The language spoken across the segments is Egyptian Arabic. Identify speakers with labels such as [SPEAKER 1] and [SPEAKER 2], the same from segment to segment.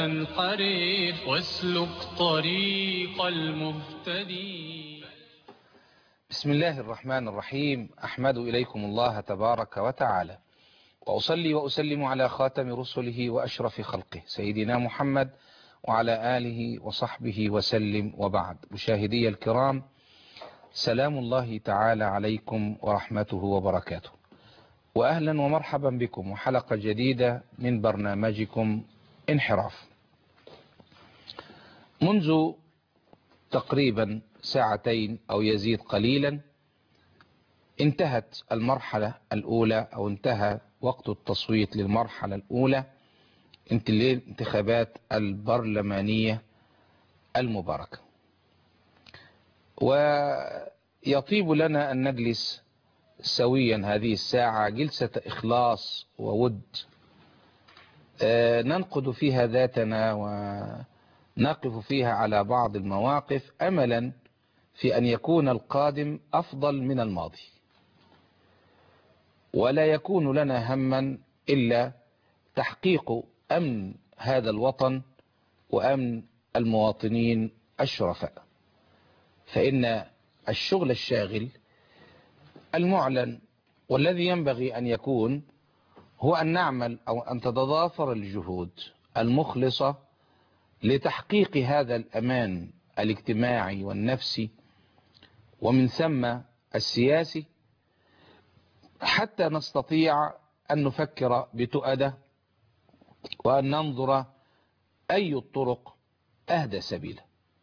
[SPEAKER 1] تنحرف واسلك طريق المهتدي
[SPEAKER 2] بسم الله الرحمن الرحيم أحمد إليكم الله تبارك وتعالى وأصلي وأسلم على خاتم رسله وأشرف خلقه سيدنا محمد وعلى آله وصحبه وسلم وبعد مشاهدي الكرام سلام الله تعالى عليكم ورحمته وبركاته وأهلا ومرحبا بكم وحلقة جديدة من برنامجكم انحراف منذ تقريبا ساعتين أو يزيد قليلا انتهت المرحلة الأولى أو انتهى وقت التصويت للمرحلة الأولى الانتخابات البرلمانية المباركة ويطيب لنا أن نجلس سويا هذه الساعة جلسة إخلاص وود ننقد فيها ذاتنا ونقف فيها على بعض المواقف أملا في أن يكون القادم أفضل من الماضي ولا يكون لنا هما إلا تحقيق أمن هذا الوطن وأمن المواطنين الشرفاء فإن الشغل الشاغل المعلن والذي ينبغي أن يكون هو أن نعمل أو أن تتضافر الجهود المخلصة لتحقيق هذا الأمان الاجتماعي والنفسي ومن ثم السياسي حتى نستطيع أن نفكر بتؤدة وأن ننظر أي الطرق أهدى سبيلا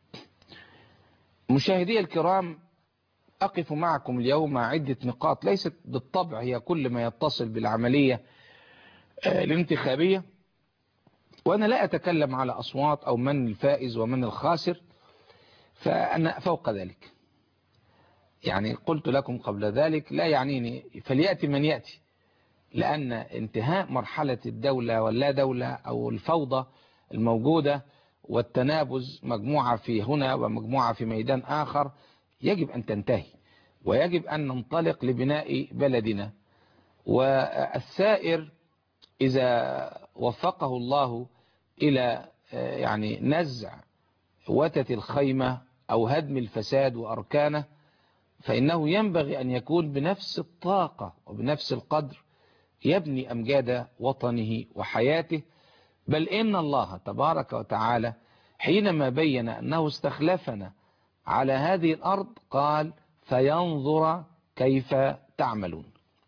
[SPEAKER 2] مشاهدي الكرام أقف معكم اليوم مع عدة نقاط ليست بالطبع هي كل ما يتصل بالعملية الانتخابية وأنا لا أتكلم على أصوات أو من الفائز ومن الخاسر فأنا فوق ذلك يعني قلت لكم قبل ذلك لا يعنيني فليأتي من يأتي لأن انتهاء مرحلة الدولة واللا دولة أو الفوضى الموجودة والتنابز مجموعة في هنا ومجموعة في ميدان آخر يجب أن تنتهي ويجب أن ننطلق لبناء بلدنا والثائر إذا وفقه الله إلى يعني نزع وتة الخيمة أو هدم الفساد وأركانه فإنه ينبغي أن يكون بنفس الطاقة وبنفس القدر يبني أمجاد وطنه وحياته بل إن الله تبارك وتعالى حينما بين أنه استخلفنا على هذه الأرض قال فينظر كيف تعملون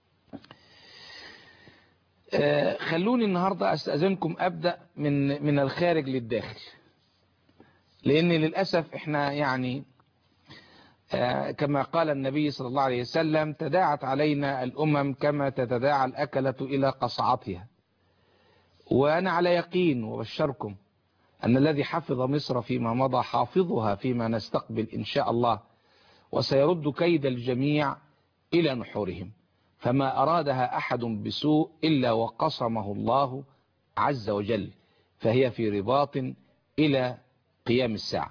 [SPEAKER 2] خلوني النهاردة أستأذنكم أبدأ من من الخارج للداخل لأن للأسف إحنا يعني كما قال النبي صلى الله عليه وسلم تداعت علينا الأمم كما تتداعى الأكلة إلى قصعتها وأنا على يقين وبشركم أن الذي حفظ مصر فيما مضى حافظها فيما نستقبل إن شاء الله وسيرد كيد الجميع إلى نحورهم فما أرادها أحد بسوء إلا وقصمه الله عز وجل فهي في رباط إلى قيام الساعة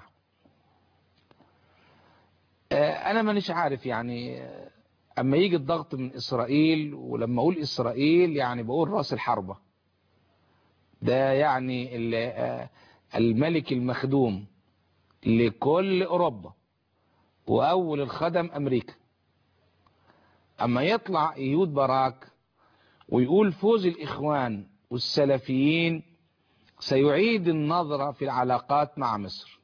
[SPEAKER 2] أنا مانيش عارف يعني أما يجي الضغط من إسرائيل ولما أقول إسرائيل يعني بقول رأس الحربة ده يعني الملك المخدوم لكل أوروبا وأول الخدم أمريكا أما يطلع يهود باراك ويقول فوز الإخوان والسلفيين سيعيد النظرة في العلاقات مع مصر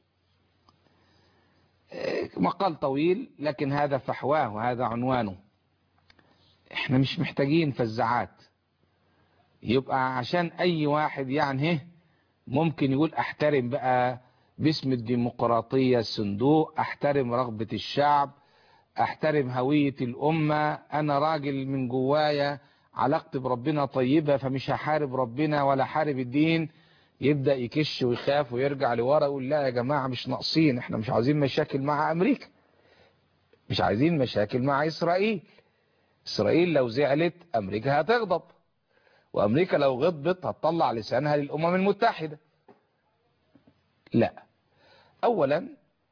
[SPEAKER 2] مقال طويل لكن هذا فحواه وهذا عنوانه احنا مش محتاجين فزعات يبقى عشان اي واحد يعني ممكن يقول احترم بقى باسم الديمقراطية الصندوق احترم رغبة الشعب احترم هوية الامة انا راجل من جوايا علاقتي بربنا طيبة فمش هحارب ربنا ولا حارب الدين يبدأ يكش ويخاف ويرجع لورا يقول لا يا جماعة مش ناقصين احنا مش عايزين مشاكل مع امريكا مش عايزين مشاكل مع اسرائيل اسرائيل لو زعلت امريكا هتغضب وامريكا لو غضبت هتطلع لسانها للامم المتحدة لا اولا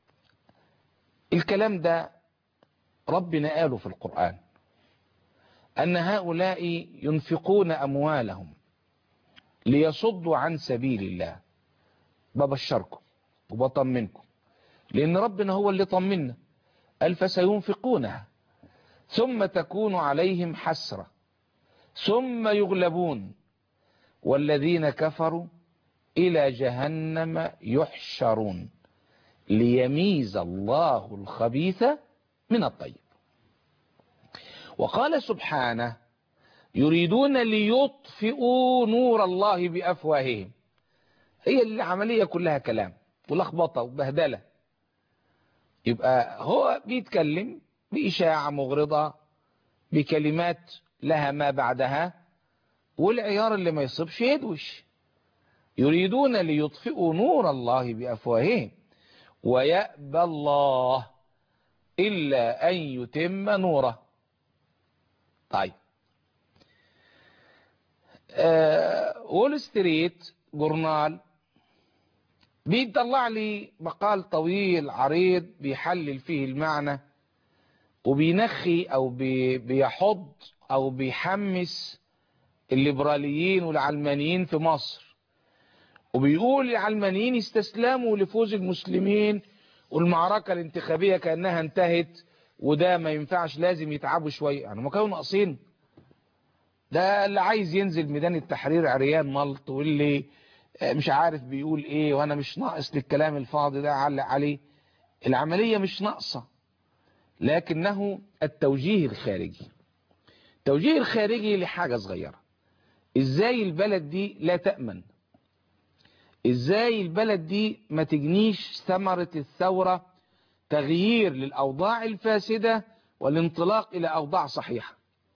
[SPEAKER 2] الكلام ده ربنا قاله في القرآن أن هؤلاء ينفقون أموالهم ليصدوا عن سبيل الله ببشركم وبطمنكم لأن ربنا هو اللي طمنا قال فسينفقونها ثم تكون عليهم حسرة ثم يغلبون والذين كفروا إلى جهنم يحشرون ليميز الله الخبيث من الطيب وقال سبحانه يريدون ليطفئوا نور الله بأفواههم هي العملية كلها كلام ولخبطة وبهدلة يبقى هو بيتكلم بإشاعة مغرضة بكلمات لها ما بعدها والعيار اللي ما يصيبش يدوش يريدون ليطفئوا نور الله بأفواههم ويأبى الله إلا أن يتم نوره طيب وول ستريت جورنال بيطلع لي مقال طويل عريض بيحلل فيه المعنى وبينخي او بي بيحض او بيحمس الليبراليين والعلمانيين في مصر وبيقول العلمانيين استسلموا لفوز المسلمين والمعركة الانتخابية كأنها انتهت وده ما ينفعش لازم يتعبوا شوية يعني ما كانوا ناقصين ده اللي عايز ينزل ميدان التحرير عريان ملط واللي مش عارف بيقول ايه وانا مش ناقص للكلام الفاضي ده علق عليه العملية مش ناقصة لكنه التوجيه الخارجي التوجيه الخارجي لحاجة صغيرة ازاي البلد دي لا تأمن ازاي البلد دي ما تجنيش ثمرة الثورة تغيير للأوضاع الفاسدة والانطلاق إلى أوضاع صحيحة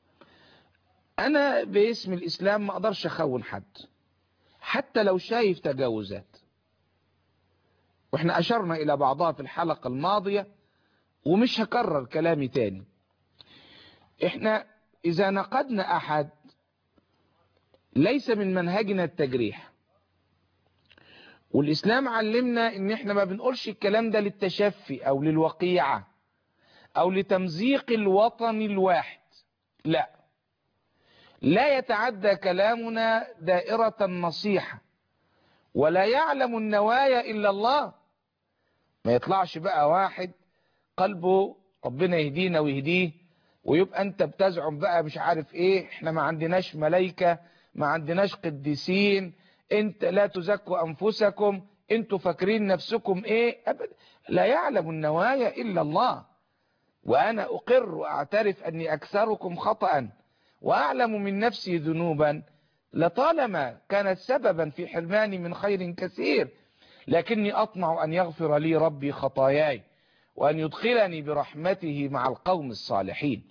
[SPEAKER 2] أنا باسم الإسلام ما أقدرش أخون حد حتى لو شايف تجاوزات واحنا أشرنا إلى بعضها في الحلقة الماضية ومش هكرر كلامي تاني احنا إذا نقدنا أحد ليس من منهجنا التجريح والإسلام علمنا إن إحنا ما بنقولش الكلام ده للتشفي أو للوقيعة أو لتمزيق الوطن الواحد لا لا يتعدى كلامنا دائرة النصيحة ولا يعلم النوايا إلا الله ما يطلعش بقى واحد قلبه ربنا يهدينا ويهديه ويبقى انت بتزعم بقى مش عارف ايه احنا ما عندناش ملايكة ما عندناش قديسين انت لا تزكوا انفسكم انتوا فاكرين نفسكم ايه ابدا لا يعلم النوايا الا الله وانا اقر واعترف اني اكثركم خطأ واعلم من نفسي ذنوبا لطالما كانت سببا في حرماني من خير كثير لكني اطمع ان يغفر لي ربي خطاياي وان يدخلني برحمته مع القوم الصالحين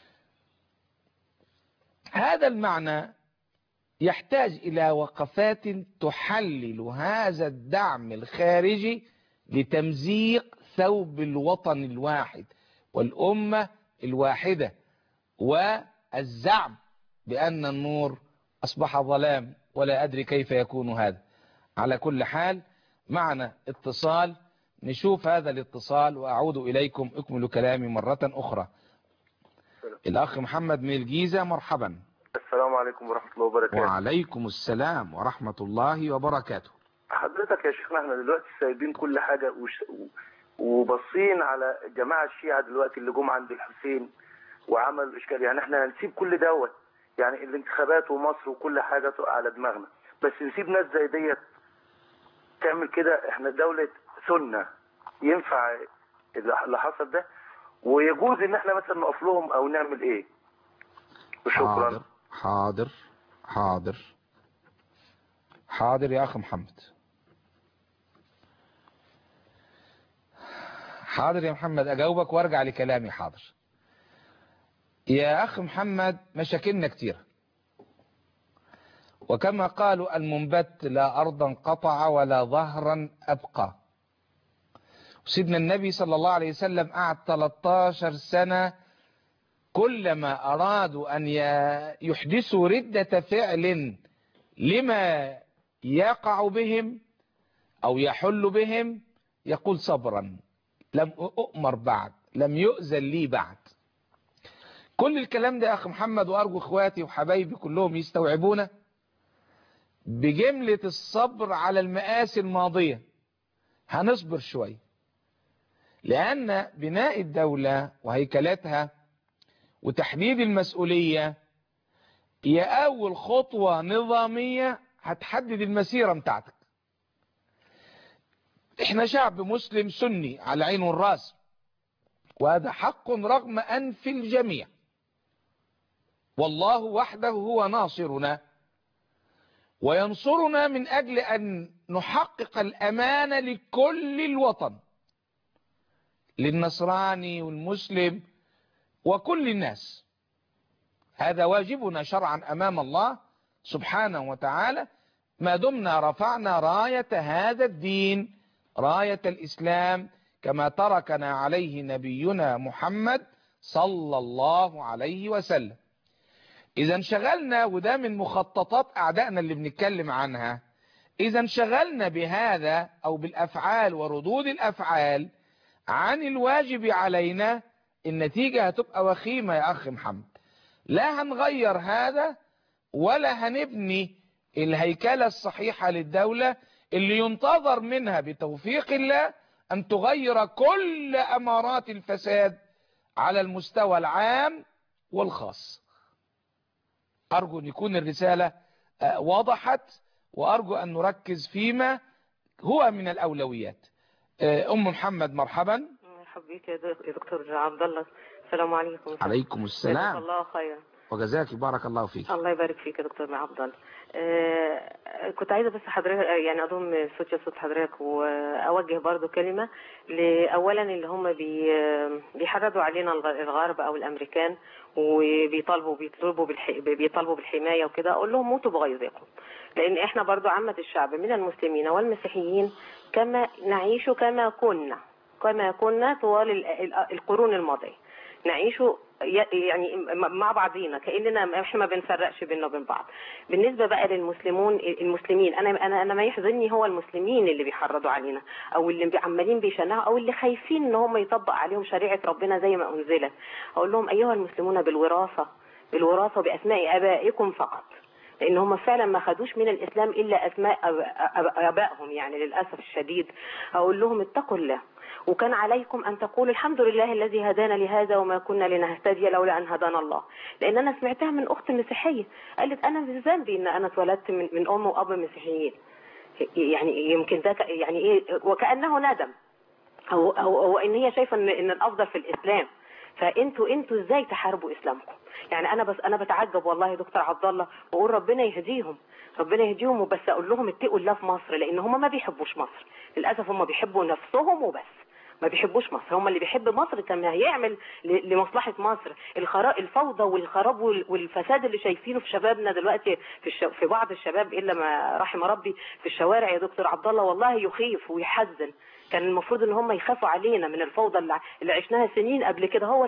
[SPEAKER 2] هذا المعنى يحتاج إلى وقفات تحلل هذا الدعم الخارجي لتمزيق ثوب الوطن الواحد والأمة الواحدة والزعم بأن النور أصبح ظلام ولا أدري كيف يكون هذا على كل حال معنا اتصال نشوف هذا الاتصال وأعود إليكم أكمل كلامي مرة أخرى الأخ محمد من الجيزة مرحبا
[SPEAKER 3] السلام عليكم ورحمة الله وبركاته
[SPEAKER 2] وعليكم السلام ورحمة الله وبركاته
[SPEAKER 3] حضرتك يا شيخنا احنا دلوقتي سايبين كل حاجة وش... وبصين على جماعة الشيعة دلوقتي اللي جم عند الحسين وعملوا إشكال يعني احنا هنسيب كل دوت يعني الانتخابات ومصر وكل حاجة تقع على دماغنا بس نسيب ناس زي ديت تعمل كده احنا دولة سنة ينفع اللي حصل ده ويجوز ان احنا مثلا نقف لهم او نعمل ايه وشكرا
[SPEAKER 2] حاضر حاضر حاضر حاضر يا أخ محمد حاضر يا محمد أجاوبك وارجع لكلامي حاضر يا أخ محمد مشاكلنا كتير وكما قالوا المنبت لا أرضا قطع ولا ظهرا أبقى سيدنا النبي صلى الله عليه وسلم قعد 13 سنة كلما أرادوا أن يحدثوا ردة فعل لما يقع بهم أو يحل بهم يقول صبرا لم أؤمر بعد لم يؤذن لي بعد كل الكلام ده يا أخي محمد وأرجو إخواتي وحبايبي كلهم يستوعبونه بجملة الصبر على المآسي الماضية هنصبر شوي لأن بناء الدولة وهيكلتها وتحديد المسؤولية هي أول خطوة نظامية هتحدد المسيرة بتاعتك احنا شعب مسلم سني على عين والراس وهذا حق رغم أنف الجميع والله وحده هو ناصرنا وينصرنا من أجل أن نحقق الأمانة لكل الوطن للنصراني والمسلم وكل الناس هذا واجبنا شرعا أمام الله سبحانه وتعالى ما دمنا رفعنا راية هذا الدين راية الإسلام كما تركنا عليه نبينا محمد صلى الله عليه وسلم إذا انشغلنا وده من مخططات أعدائنا اللي بنتكلم عنها إذا انشغلنا بهذا أو بالأفعال وردود الأفعال عن الواجب علينا النتيجة هتبقى وخيمة يا أخي محمد لا هنغير هذا ولا هنبني الهيكلة الصحيحة للدولة اللي ينتظر منها بتوفيق الله أن تغير كل أمارات الفساد على المستوى العام والخاص أرجو أن يكون الرسالة وضحت وأرجو أن نركز فيما هو من الأولويات أم محمد مرحبا
[SPEAKER 4] مرحبا بك يا دكتور عبد الله السلام عليكم
[SPEAKER 2] عليكم
[SPEAKER 4] جزاك
[SPEAKER 2] السلام
[SPEAKER 4] الله خيرا
[SPEAKER 2] وجزاك بارك الله فيك
[SPEAKER 4] الله يبارك فيك يا دكتور عبد الله آه كنت عايزه بس حضرتك يعني اضم صوتي صوت حضرتك واوجه برضو كلمه لاولا اللي هم بي بيحرضوا علينا الغرب او الامريكان وبيطالبوا بيطلبوا بالح... بيطالبوا بالحمايه وكده اقول لهم موتوا بغيظكم لان احنا برضو عامه الشعب من المسلمين والمسيحيين كما نعيش كما كنا كما كنا طوال القرون الماضيه نعيش يعني مع بعضينا كاننا احنا ما بنفرقش بيننا وبين بعض بالنسبه بقى للمسلمون المسلمين انا انا انا ما يحزنني هو المسلمين اللي بيحرضوا علينا او اللي عمالين بيشنعوا او اللي خايفين ان هم يطبق عليهم شريعه ربنا زي ما انزلت اقول لهم ايها المسلمون بالوراثه بالوراثه باسماء ابائكم فقط لان هم فعلا ما خدوش من الاسلام الا اسماء ابائهم يعني للاسف الشديد اقول لهم اتقوا الله وكان عليكم أن تقولوا الحمد لله الذي هدانا لهذا وما كنا لنهتدي لولا أن هدانا الله لأن أنا سمعتها من أخت مسيحية قالت أنا من ذنبي أن أنا اتولدت من, من أم وأب مسيحيين يعني يمكن ده يعني إيه وكأنه ندم أو, أو, أو إن هي شايفة إن, إن الأفضل في الإسلام فانتوا انتوا ازاي تحاربوا اسلامكم يعني انا بس انا بتعجب والله يا دكتور عبد الله واقول ربنا يهديهم ربنا يهديهم وبس اقول لهم اتقوا الله في مصر لان هم ما بيحبوش مصر للاسف هم بيحبوا نفسهم وبس ما بيحبوش مصر هم اللي بيحب مصر كان هيعمل لمصلحة مصر الخرا الفوضى والخراب والفساد اللي شايفينه في شبابنا دلوقتي في الش... في بعض الشباب الا ما رحم ربي في الشوارع يا دكتور عبد الله والله يخيف ويحزن كان المفروض ان هم يخافوا علينا من الفوضى اللي عشناها سنين قبل كده هو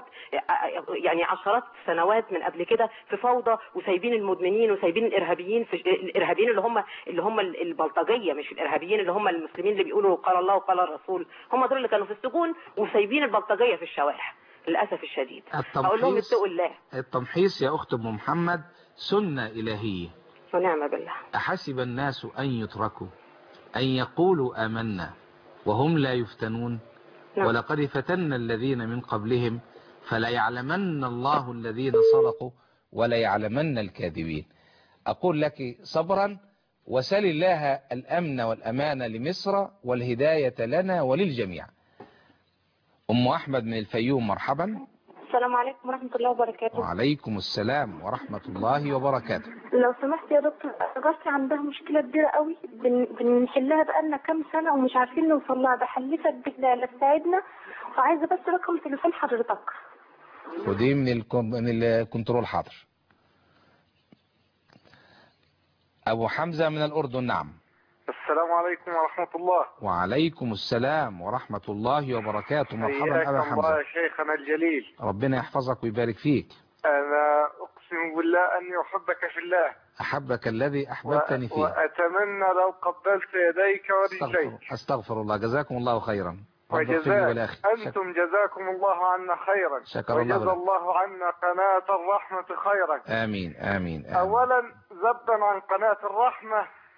[SPEAKER 4] يعني عشرات سنوات من قبل كده في فوضى وسايبين المدمنين وسايبين الارهابيين في الارهابيين اللي هم اللي هم البلطجيه مش الارهابيين اللي هم المسلمين اللي بيقولوا قال الله وقال الرسول هم دول اللي كانوا في السجون وسايبين البلطجيه في الشوارع للاسف الشديد اقول لهم اتقوا الله
[SPEAKER 2] التمحيص يا اخت ام محمد سنه الهيه
[SPEAKER 4] ونعم بالله
[SPEAKER 2] احسب الناس ان يتركوا ان يقولوا امنا وهم لا يفتنون
[SPEAKER 4] نعم.
[SPEAKER 2] ولقد فتنا الذين من قبلهم فليعلمن الله الذين صدقوا وليعلمن الكاذبين أقول لك صبرا وسل الله الأمن والأمان لمصر والهداية لنا وللجميع أم أحمد من الفيوم مرحبا
[SPEAKER 5] السلام عليكم ورحمة الله وبركاته
[SPEAKER 2] وعليكم السلام ورحمة الله وبركاته
[SPEAKER 5] لو سمحت يا دكتور جارتي عندها مشكلة كبيرة قوي بن... بنحلها بقالنا كام سنة ومش عارفين نوصل لها بحلفك بالله لا تساعدنا وعايزة بس رقم تليفون حضرتك
[SPEAKER 2] ودي من الكون- من الكنترول حاضر أبو حمزة من الأردن نعم
[SPEAKER 6] السلام عليكم ورحمة الله
[SPEAKER 2] وعليكم السلام ورحمة الله وبركاته مرحبا
[SPEAKER 6] حياك
[SPEAKER 2] أبا
[SPEAKER 6] الله
[SPEAKER 2] حمزة
[SPEAKER 6] يا شيخنا الجليل
[SPEAKER 2] ربنا يحفظك ويبارك فيك
[SPEAKER 6] أنا أقسم بالله أني أحبك في الله
[SPEAKER 2] أحبك الذي أحببتني
[SPEAKER 6] و-
[SPEAKER 2] فيه
[SPEAKER 6] وأتمنى لو قبلت يديك
[SPEAKER 2] أستغفر,
[SPEAKER 6] ورجليك
[SPEAKER 2] أستغفر الله جزاكم الله خيرا رب اغفر لي
[SPEAKER 6] وجزاك
[SPEAKER 2] ولأخي شك-
[SPEAKER 6] أنتم جزاكم الله عنا خيرا
[SPEAKER 2] شكر الله
[SPEAKER 6] وجزا
[SPEAKER 2] لك.
[SPEAKER 6] الله عنا قناة الرحمة خيرا
[SPEAKER 2] آمين آمين, آمين.
[SPEAKER 6] أولا ذبا عن قناة الرحمة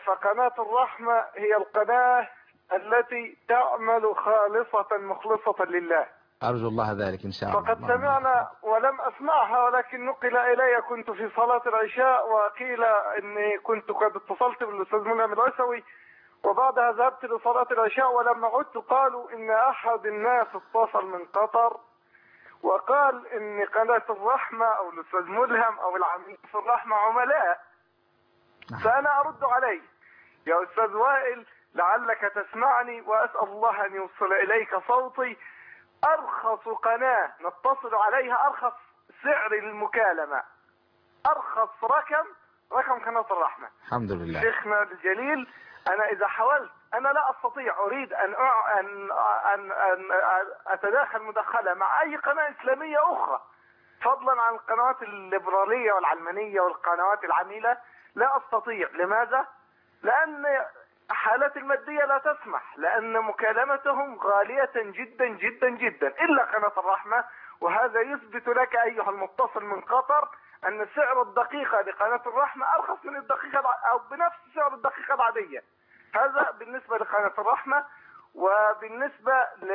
[SPEAKER 6] فقناة الرحمة هي القناة التي تعمل خالصة مخلصة لله
[SPEAKER 2] أرجو الله ذلك إن شاء الله
[SPEAKER 6] فقد
[SPEAKER 2] اللهم
[SPEAKER 6] سمعنا ولم أسمعها ولكن نقل إلي كنت في صلاة العشاء وقيل إني كنت قد اتصلت بالأستاذ منعم العسوي وبعدها ذهبت لصلاة العشاء ولما عدت قالوا إن أحد الناس اتصل من قطر وقال إن قناة الرحمة أو الأستاذ ملهم أو العميد في الرحمة عملاء
[SPEAKER 2] نعم.
[SPEAKER 6] فأنا أرد عليه يا أستاذ وائل لعلك تسمعني وأسأل الله أن يوصل إليك صوتي أرخص قناة نتصل عليها أرخص سعر المكالمة أرخص رقم رقم قناة الرحمة
[SPEAKER 2] الحمد لله
[SPEAKER 6] شيخنا الجليل أنا إذا حاولت أنا لا أستطيع أريد أن أع... أن أن أن أتداخل مداخلة مع أي قناة إسلامية أخرى فضلا عن القنوات الليبرالية والعلمانية والقنوات العميلة لا أستطيع لماذا؟ لأن حالتي المادية لا تسمح لأن مكالمتهم غالية جدا جدا جدا إلا قناة الرحمة وهذا يثبت لك أيها المتصل من قطر أن سعر الدقيقة لقناة الرحمة أرخص من الدقيقة الع- أو بنفس سعر الدقيقة العادية هذا بالنسبة لقناة الرحمة وبالنسبة ل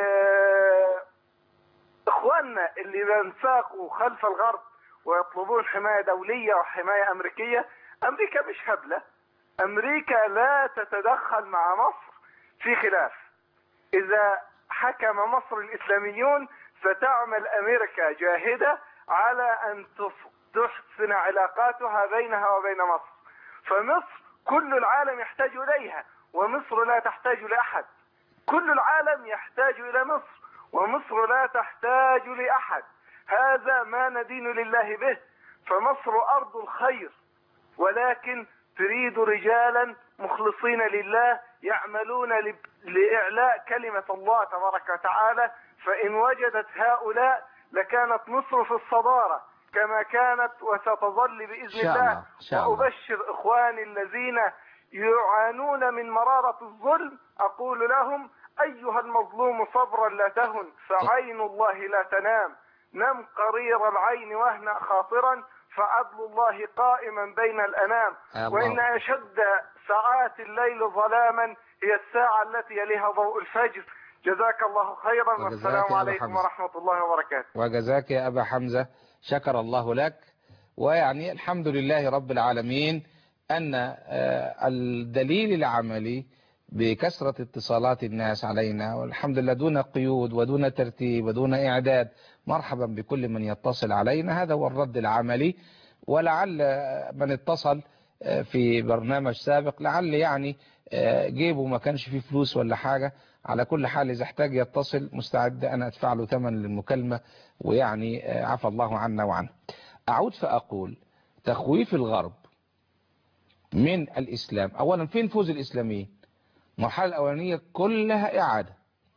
[SPEAKER 6] إخواننا اللي بينساقوا خلف الغرب ويطلبون حماية دولية وحماية أمريكية أمريكا مش هبلة أمريكا لا تتدخل مع مصر في خلاف إذا حكم مصر الإسلاميون ستعمل أمريكا جاهدة على أن تف- تحسن علاقاتها بينها وبين مصر فمصر كل العالم يحتاج إليها ومصر لا تحتاج لأحد كل العالم يحتاج إلى مصر ومصر لا تحتاج لأحد هذا ما ندين لله به فمصر أرض الخير ولكن تريد رجالا مخلصين لله يعملون ل- لإعلاء كلمة الله تبارك وتعالى فإن وجدت هؤلاء لكانت مصر في الصدارة كما كانت وستظل بإذن
[SPEAKER 2] شاء الله،
[SPEAKER 6] الله
[SPEAKER 2] شاء الله.
[SPEAKER 6] وأبشر إخواني الذين يعانون من مرارة الظلم أقول لهم أيها المظلوم صبرا لا تهن فعين الله لا تنام نم قرير العين واهنأ خاطرا فعدل الله قائما بين الأنام
[SPEAKER 2] الله.
[SPEAKER 6] وإن أشد ساعات الليل ظلاما هي الساعة التي يليها ضوء الفجر جزاك الله خيرا
[SPEAKER 2] وجزاك
[SPEAKER 6] والسلام
[SPEAKER 2] يا أبا
[SPEAKER 6] عليكم
[SPEAKER 2] حمزة.
[SPEAKER 6] ورحمة الله وبركاته
[SPEAKER 2] وجزاك يا أبا حمزة شكر الله لك ويعني الحمد لله رب العالمين أن آه، الدليل العملي بكثرة اتصالات الناس علينا والحمد لله دون قيود ودون ترتيب ودون إعداد مرحبا بكل من يتصل علينا هذا هو الرد العملي ولعل آه، من اتصل آه، في برنامج سابق لعل يعني آه، جيبه ما كانش فيه فلوس ولا حاجة على كل حال إذا احتاج يتصل مستعد أنا أدفع له ثمن للمكالمة ويعني آه، عفى الله عنا وعنه أعود فأقول تخويف الغرب من الإسلام أولا فين فوز الإسلاميين المرحلة الأولانية كلها إعادة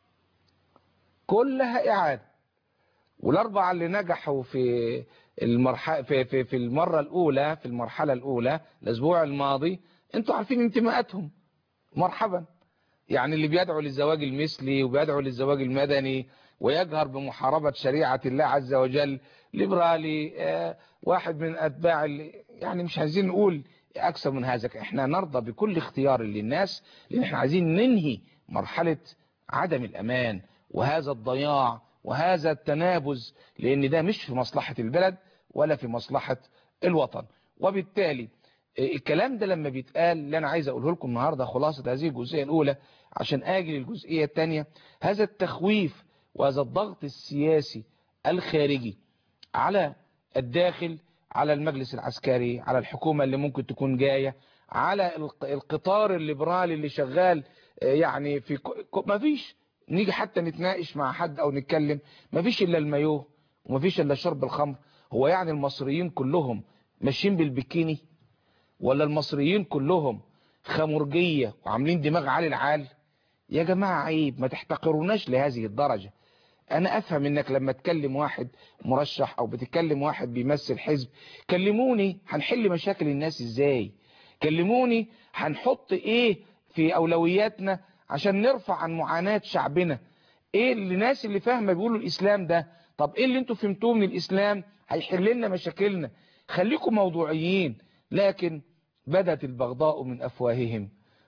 [SPEAKER 2] كلها إعادة والأربعة اللي نجحوا في المرحلة في, في, في المرة الأولى في المرحلة الأولى الأسبوع الماضي أنتوا عارفين انتماءاتهم مرحبا يعني اللي بيدعو للزواج المثلي وبيدعو للزواج المدني ويجهر بمحاربة شريعة الله عز وجل ليبرالي آه، واحد من أتباع اللي يعني مش عايزين نقول أكثر من هذا احنا نرضى بكل اختيار للناس لأن احنا عايزين ننهي مرحلة عدم الأمان وهذا الضياع وهذا التنابز لأن ده مش في مصلحة البلد ولا في مصلحة الوطن وبالتالي الكلام ده لما بيتقال اللي انا عايز اقوله لكم النهارده خلاصه هذه الجزئيه الاولى عشان اجي للجزئيه الثانيه هذا التخويف وهذا الضغط السياسي الخارجي على الداخل على المجلس العسكري على الحكومه اللي ممكن تكون جايه على الق- القطار الليبرالي اللي شغال آه، يعني في ما فيش نيجي حتى نتناقش مع حد او نتكلم ما فيش الا المايوه وما فيش الا شرب الخمر هو يعني المصريين كلهم ماشيين بالبكيني ولا المصريين كلهم خمرجية وعاملين دماغ عالي العال يا جماعة عيب ما تحتقروناش لهذه الدرجة انا افهم انك لما تكلم واحد مرشح او بتكلم واحد بيمثل حزب كلموني هنحل مشاكل الناس ازاي كلموني هنحط ايه في اولوياتنا عشان نرفع عن معاناة شعبنا ايه اللي الناس اللي فاهمه بيقولوا الاسلام ده طب ايه اللي انتوا فهمتوه من الاسلام هيحل لنا مشاكلنا خليكم موضوعيين لكن بدت البغضاء من افواههم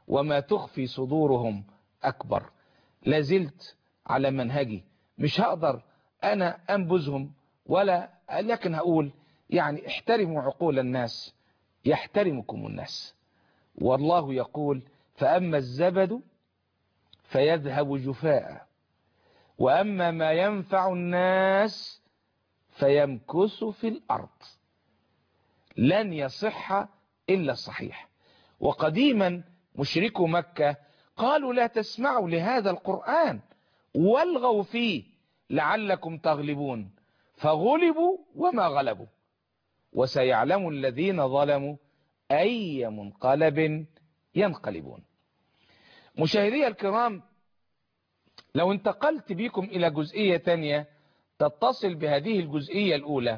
[SPEAKER 2] وما تخفي صدورهم أكبر لازلت على منهجي مش هقدر أنا أنبذهم ولا لكن هقول يعني احترموا عقول الناس يحترمكم الناس والله يقول فأما الزبد فيذهب جفاء وأما ما ينفع الناس فيمكث في الأرض لن يصح إلا الصحيح وقديما مشركو مكة قالوا لا تسمعوا لهذا القرآن والغوا فيه لعلكم تغلبون فغلبوا وما غلبوا وسيعلم الذين ظلموا أي منقلب ينقلبون مشاهدي الكرام لو انتقلت بكم إلى جزئية تانية تتصل بهذه الجزئية الأولى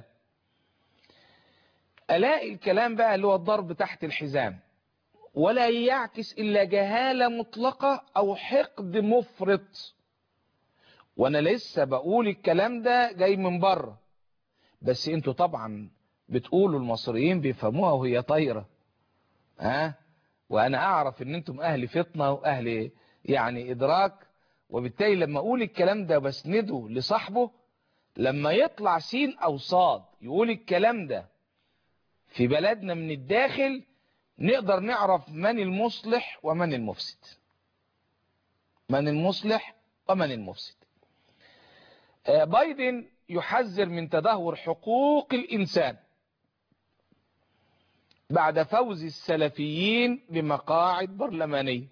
[SPEAKER 2] ألاقي الكلام بقى اللي هو الضرب تحت الحزام ولا يعكس إلا جهالة مطلقة أو حقد مفرط وأنا لسه بقول الكلام ده جاي من بره بس انتوا طبعا بتقولوا المصريين بيفهموها وهي طايرة ها وأنا أعرف إن أنتم أهل فطنة وأهل يعني إدراك وبالتالي لما أقول الكلام ده بسنده لصاحبه لما يطلع سين أو صاد يقول الكلام ده في بلدنا من الداخل نقدر نعرف من المصلح ومن المفسد من المصلح ومن المفسد بايدن يحذر من تدهور حقوق الإنسان بعد فوز السلفيين بمقاعد برلمانية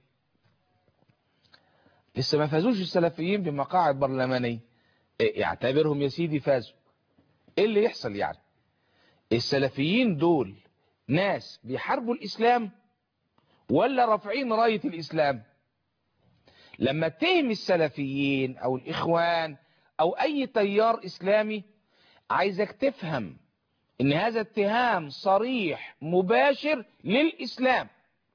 [SPEAKER 2] لسه ما فازوش السلفيين بمقاعد برلمانية يعتبرهم يا سيدي فازوا ايه اللي يحصل يعني السلفيين دول ناس بيحاربوا الإسلام ولا رافعين راية الإسلام لما اتهم السلفيين أو الإخوان أو أي تيار إسلامي عايزك تفهم إن هذا اتهام صريح مباشر للإسلام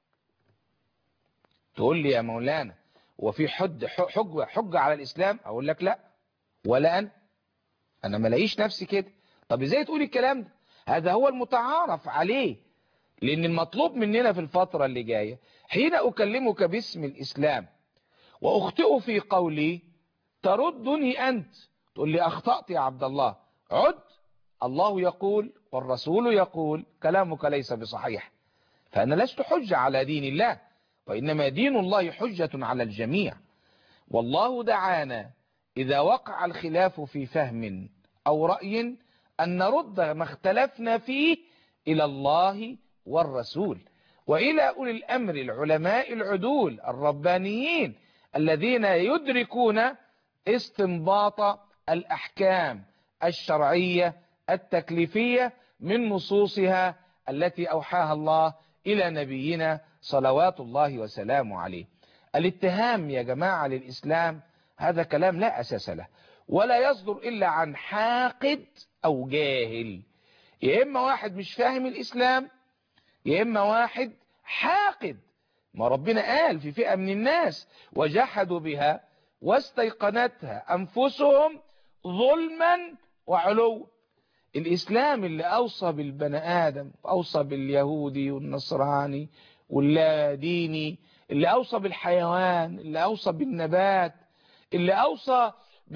[SPEAKER 2] تقول لي يا مولانا وفي حد حجة حجة على الإسلام أقول لك لا ولا أنا أنا ما لاقيش نفسي كده طب إزاي تقول الكلام ده هذا هو المتعارف عليه لأن المطلوب مننا في الفترة اللي جاية حين أكلمك باسم الإسلام وأخطئ في قولي تردني أنت تقول لي أخطأت يا عبد الله عد الله يقول والرسول يقول كلامك ليس بصحيح فأنا لست حجة على دين الله وإنما دين الله حجة على الجميع والله دعانا إذا وقع الخلاف في فهم أو رأي أن نرد ما اختلفنا فيه إلى الله والرسول وإلى أولي الأمر العلماء العدول الربانيين الذين يدركون استنباط الأحكام الشرعية التكليفية من نصوصها التي أوحاها الله إلى نبينا صلوات الله وسلامه عليه الاتهام يا جماعة للإسلام هذا كلام لا أساس له ولا يصدر إلا عن حاقد أو جاهل يا إما واحد مش فاهم الإسلام يا إما واحد حاقد ما ربنا قال في فئة من الناس وجحدوا بها واستيقنتها أنفسهم ظلما وعلوا الإسلام اللي أوصى بالبني آدم أوصى باليهودي والنصراني واللاديني اللي أوصى بالحيوان اللي أوصى بالنبات اللي أوصى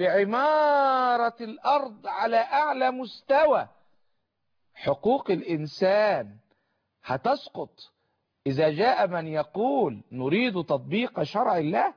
[SPEAKER 2] بعمارة الأرض على أعلى مستوى حقوق الإنسان هتسقط إذا جاء من يقول نريد تطبيق شرع الله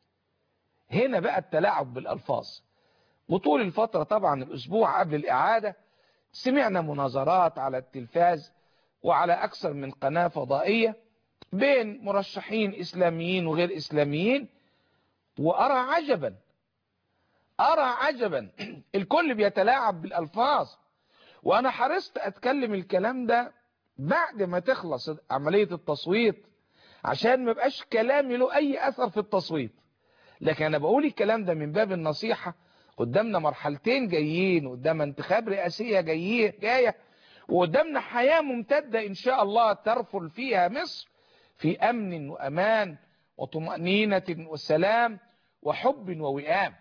[SPEAKER 2] هنا بقى التلاعب بالألفاظ وطول الفترة طبعا الأسبوع قبل الإعادة سمعنا مناظرات على التلفاز وعلى أكثر من قناة فضائية بين مرشحين إسلاميين وغير إسلاميين وأرى عجبا أرى عجبا الكل بيتلاعب بالألفاظ وأنا حرصت أتكلم الكلام ده بعد ما تخلص عملية التصويت عشان ما يبقاش كلامي له أي أثر في التصويت لكن أنا بقول الكلام ده من باب النصيحة قدامنا مرحلتين جايين قدام انتخاب رئاسية جاية جاية وقدامنا حياة ممتدة إن شاء الله ترفل فيها مصر في أمن وأمان وطمأنينة وسلام وحب ووئام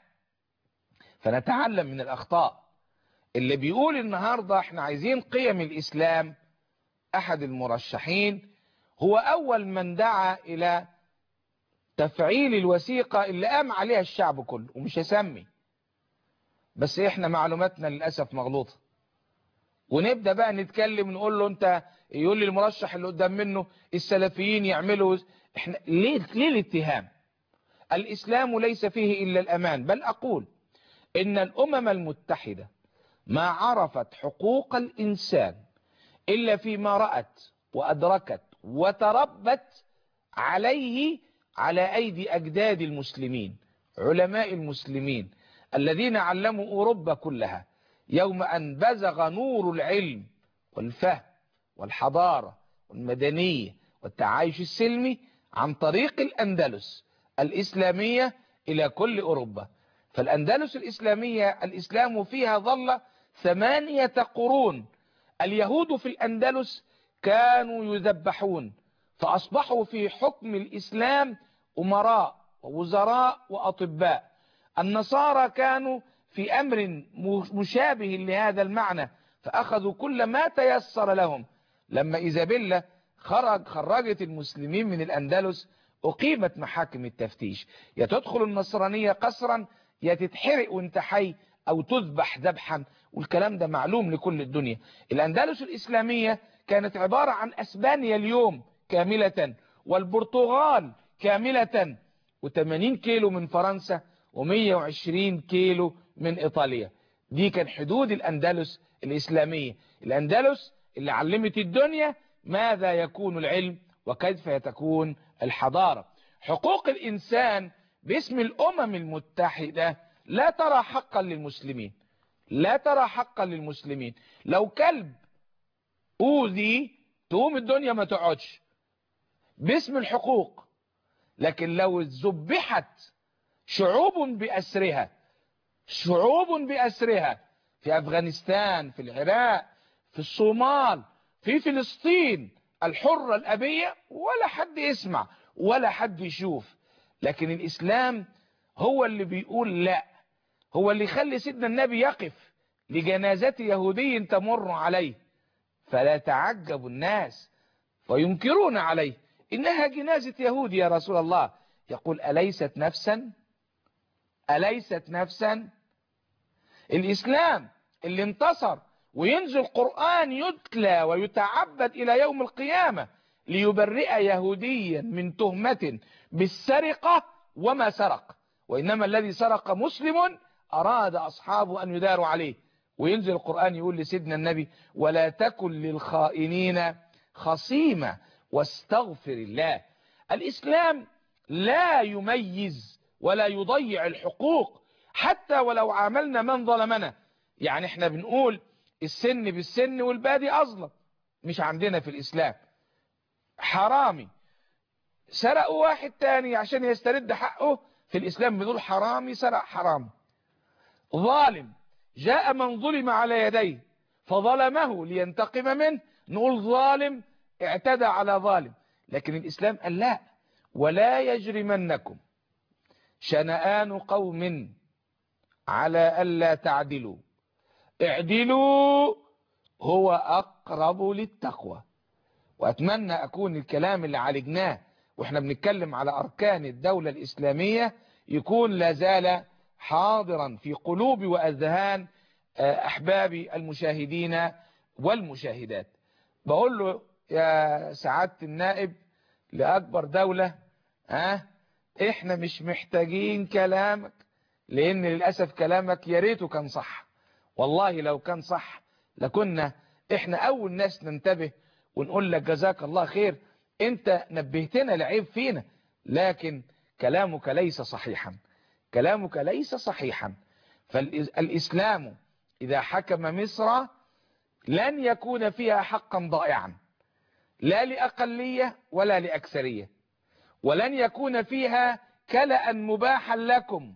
[SPEAKER 2] فنتعلم من الأخطاء اللي بيقول النهاردة احنا عايزين قيم الإسلام أحد المرشحين هو أول من دعا إلى تفعيل الوثيقة اللي قام عليها الشعب كله ومش هسمي بس احنا معلوماتنا للأسف مغلوطة ونبدأ بقى نتكلم نقول له انت يقول لي المرشح اللي قدام منه السلفيين يعملوا احنا ليه ليه الاتهام الإسلام ليس فيه إلا الأمان بل أقول إن الأمم المتحدة ما عرفت حقوق الإنسان إلا فيما رأت وأدركت وتربت عليه على أيدي أجداد المسلمين علماء المسلمين الذين علموا أوروبا كلها يوم أن بزغ نور العلم والفهم والحضارة والمدنية والتعايش السلمي عن طريق الأندلس الإسلامية إلى كل أوروبا فالأندلس الإسلامية الإسلام فيها ظل ثمانية قرون اليهود في الأندلس كانوا يذبحون فأصبحوا في حكم الإسلام أمراء ووزراء وأطباء النصارى كانوا في أمر مشابه لهذا المعنى فأخذوا كل ما تيسر لهم لما إيزابيلا خرج خرجت المسلمين من الأندلس أقيمت محاكم التفتيش يا تدخل النصرانية قصرا يا تتحرق وانت حي أو تذبح ذبحا والكلام ده معلوم لكل الدنيا الأندلس الإسلامية كانت عبارة عن أسبانيا اليوم كاملة والبرتغال كاملة و80 كيلو من فرنسا و120 كيلو من إيطاليا دي كان حدود الأندلس الإسلامية الأندلس اللي علمت الدنيا ماذا يكون العلم وكيف تكون الحضارة حقوق الإنسان باسم الأمم المتحدة لا ترى حقا للمسلمين لا ترى حقا للمسلمين لو كلب أوذي تقوم الدنيا ما تقعدش باسم الحقوق لكن لو ذبحت شعوب بأسرها شعوب بأسرها في أفغانستان في العراق في الصومال في فلسطين الحرة الأبية ولا حد يسمع ولا حد يشوف لكن الإسلام هو اللي بيقول لا هو اللي يخلي سيدنا النبي يقف لجنازة يهودي تمر عليه فلا تعجب الناس فينكرون عليه إنها جنازة يهودي يا رسول الله يقول أليست نفسا أليست نفسا الإسلام اللي انتصر وينزل قرآن يتلى ويتعبد إلى يوم القيامة ليبرئ يهوديا من تهمة بالسرقة وما سرق وإنما الذي سرق مسلم أراد أصحابه أن يداروا عليه وينزل القرآن يقول لسيدنا النبي ولا تكن للخائنين خصيمة واستغفر الله الإسلام لا يميز ولا يضيع الحقوق حتى ولو عاملنا من ظلمنا يعني احنا بنقول السن بالسن والبادي أظلم مش عندنا في الإسلام حرامي سرقوا واحد تاني عشان يسترد حقه في الإسلام بنقول حرامي سرق حرام ظالم جاء من ظلم على يديه فظلمه لينتقم منه نقول ظالم اعتدى على ظالم لكن الإسلام قال لا ولا يجرمنكم شنآن قوم على ألا تعدلوا اعدلوا هو أقرب للتقوى وأتمنى أكون الكلام اللي عالجناه وإحنا بنتكلم على أركان الدولة الإسلامية يكون لازال حاضرا في قلوب وأذهان أحبابي المشاهدين والمشاهدات بقول له يا سعادة النائب لأكبر دولة ها احنا مش محتاجين كلامك لان للأسف كلامك يا ريته كان صح والله لو كان صح لكنا احنا اول ناس ننتبه ونقول لك جزاك الله خير انت نبهتنا لعيب فينا لكن كلامك ليس صحيحا كلامك ليس صحيحا فالإسلام إذا حكم مصر لن يكون فيها حقا ضائعا لا لأقلية ولا لأكثرية ولن يكون فيها كلأ مباحا لكم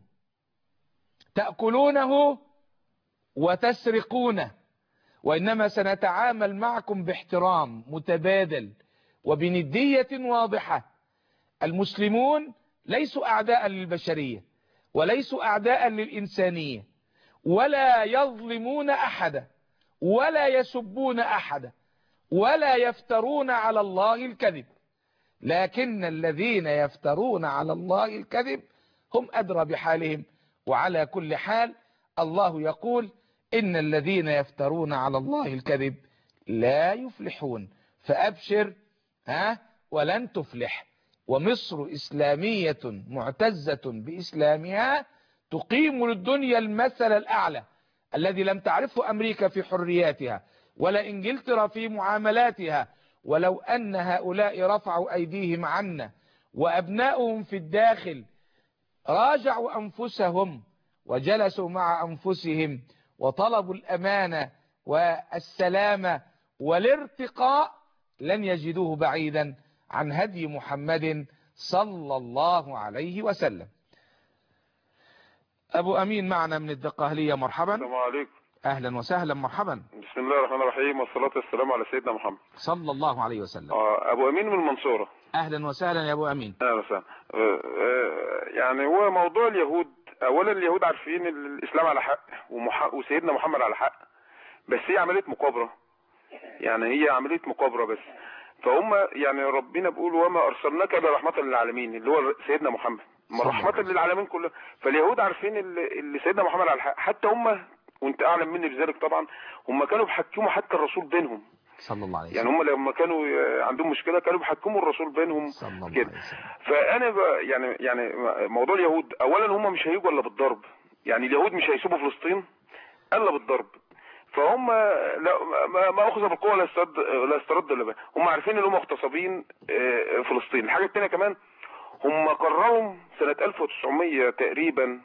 [SPEAKER 2] تأكلونه وتسرقونه وإنما سنتعامل معكم باحترام متبادل وبندية واضحة المسلمون ليسوا أعداء للبشرية وليسوا أعداء للإنسانية ولا يظلمون أحدا ولا يسبون أحدا ولا يفترون على الله الكذب لكن الذين يفترون على الله الكذب هم أدرى بحالهم وعلى كل حال الله يقول إن الذين يفترون على الله الكذب لا يفلحون فأبشر ها ولن تفلح ومصر إسلامية معتزة بإسلامها تقيم للدنيا المثل الأعلى الذي لم تعرفه أمريكا في حرياتها ولا إنجلترا في معاملاتها ولو أن هؤلاء رفعوا أيديهم عنا وأبناؤهم في الداخل راجعوا أنفسهم وجلسوا مع أنفسهم وطلبوا الأمانة والسلامة والارتقاء لن يجدوه بعيدا عن هدي محمد صلى الله عليه وسلم أبو أمين معنا من الدقهلية مرحبا
[SPEAKER 7] السلام عليكم
[SPEAKER 2] أهلا وسهلا مرحبا
[SPEAKER 7] بسم الله الرحمن الرحيم والصلاة والسلام على سيدنا محمد
[SPEAKER 2] صلى الله عليه وسلم
[SPEAKER 7] آه، أبو أمين من المنصورة
[SPEAKER 2] أهلا وسهلا يا أبو أمين
[SPEAKER 7] أهلا وسهلا آه، آه، يعني هو موضوع اليهود أولا اليهود عارفين ال- الإسلام على حق ومح... وسيدنا محمد على حق بس هي عملية مقابرة يعني هي عملية مقابرة بس فهم يعني ربنا بيقول وما أرسلناك إلا رحمة للعالمين اللي هو سيدنا محمد
[SPEAKER 2] صلى الله
[SPEAKER 7] رحمة
[SPEAKER 2] عليه وسلم.
[SPEAKER 7] للعالمين كلها فاليهود عارفين اللي اللي سيدنا محمد على الحق حتى هم وانت اعلم مني بذلك طبعا هم كانوا بيحكموا حتى الرسول بينهم
[SPEAKER 2] صلى الله عليه
[SPEAKER 7] يعني
[SPEAKER 2] وسلم
[SPEAKER 7] هم لما كانوا آه، عندهم مشكله كانوا بيحكموا الرسول بينهم
[SPEAKER 2] صلى الله
[SPEAKER 7] كده
[SPEAKER 2] عليه وسلم
[SPEAKER 7] فانا ب... يعني يعني موضوع اليهود اولا هم مش هيجوا الا بالضرب يعني اليهود مش هيسيبوا فلسطين الا بالضرب فهم لا ما, ما اخذ بالقوه لا يسترد لا يسترد الا بها هم عارفين ان هم مغتصبين آه، فلسطين الحاجه الثانيه كمان هم قرروا سنه 1900 تقريبا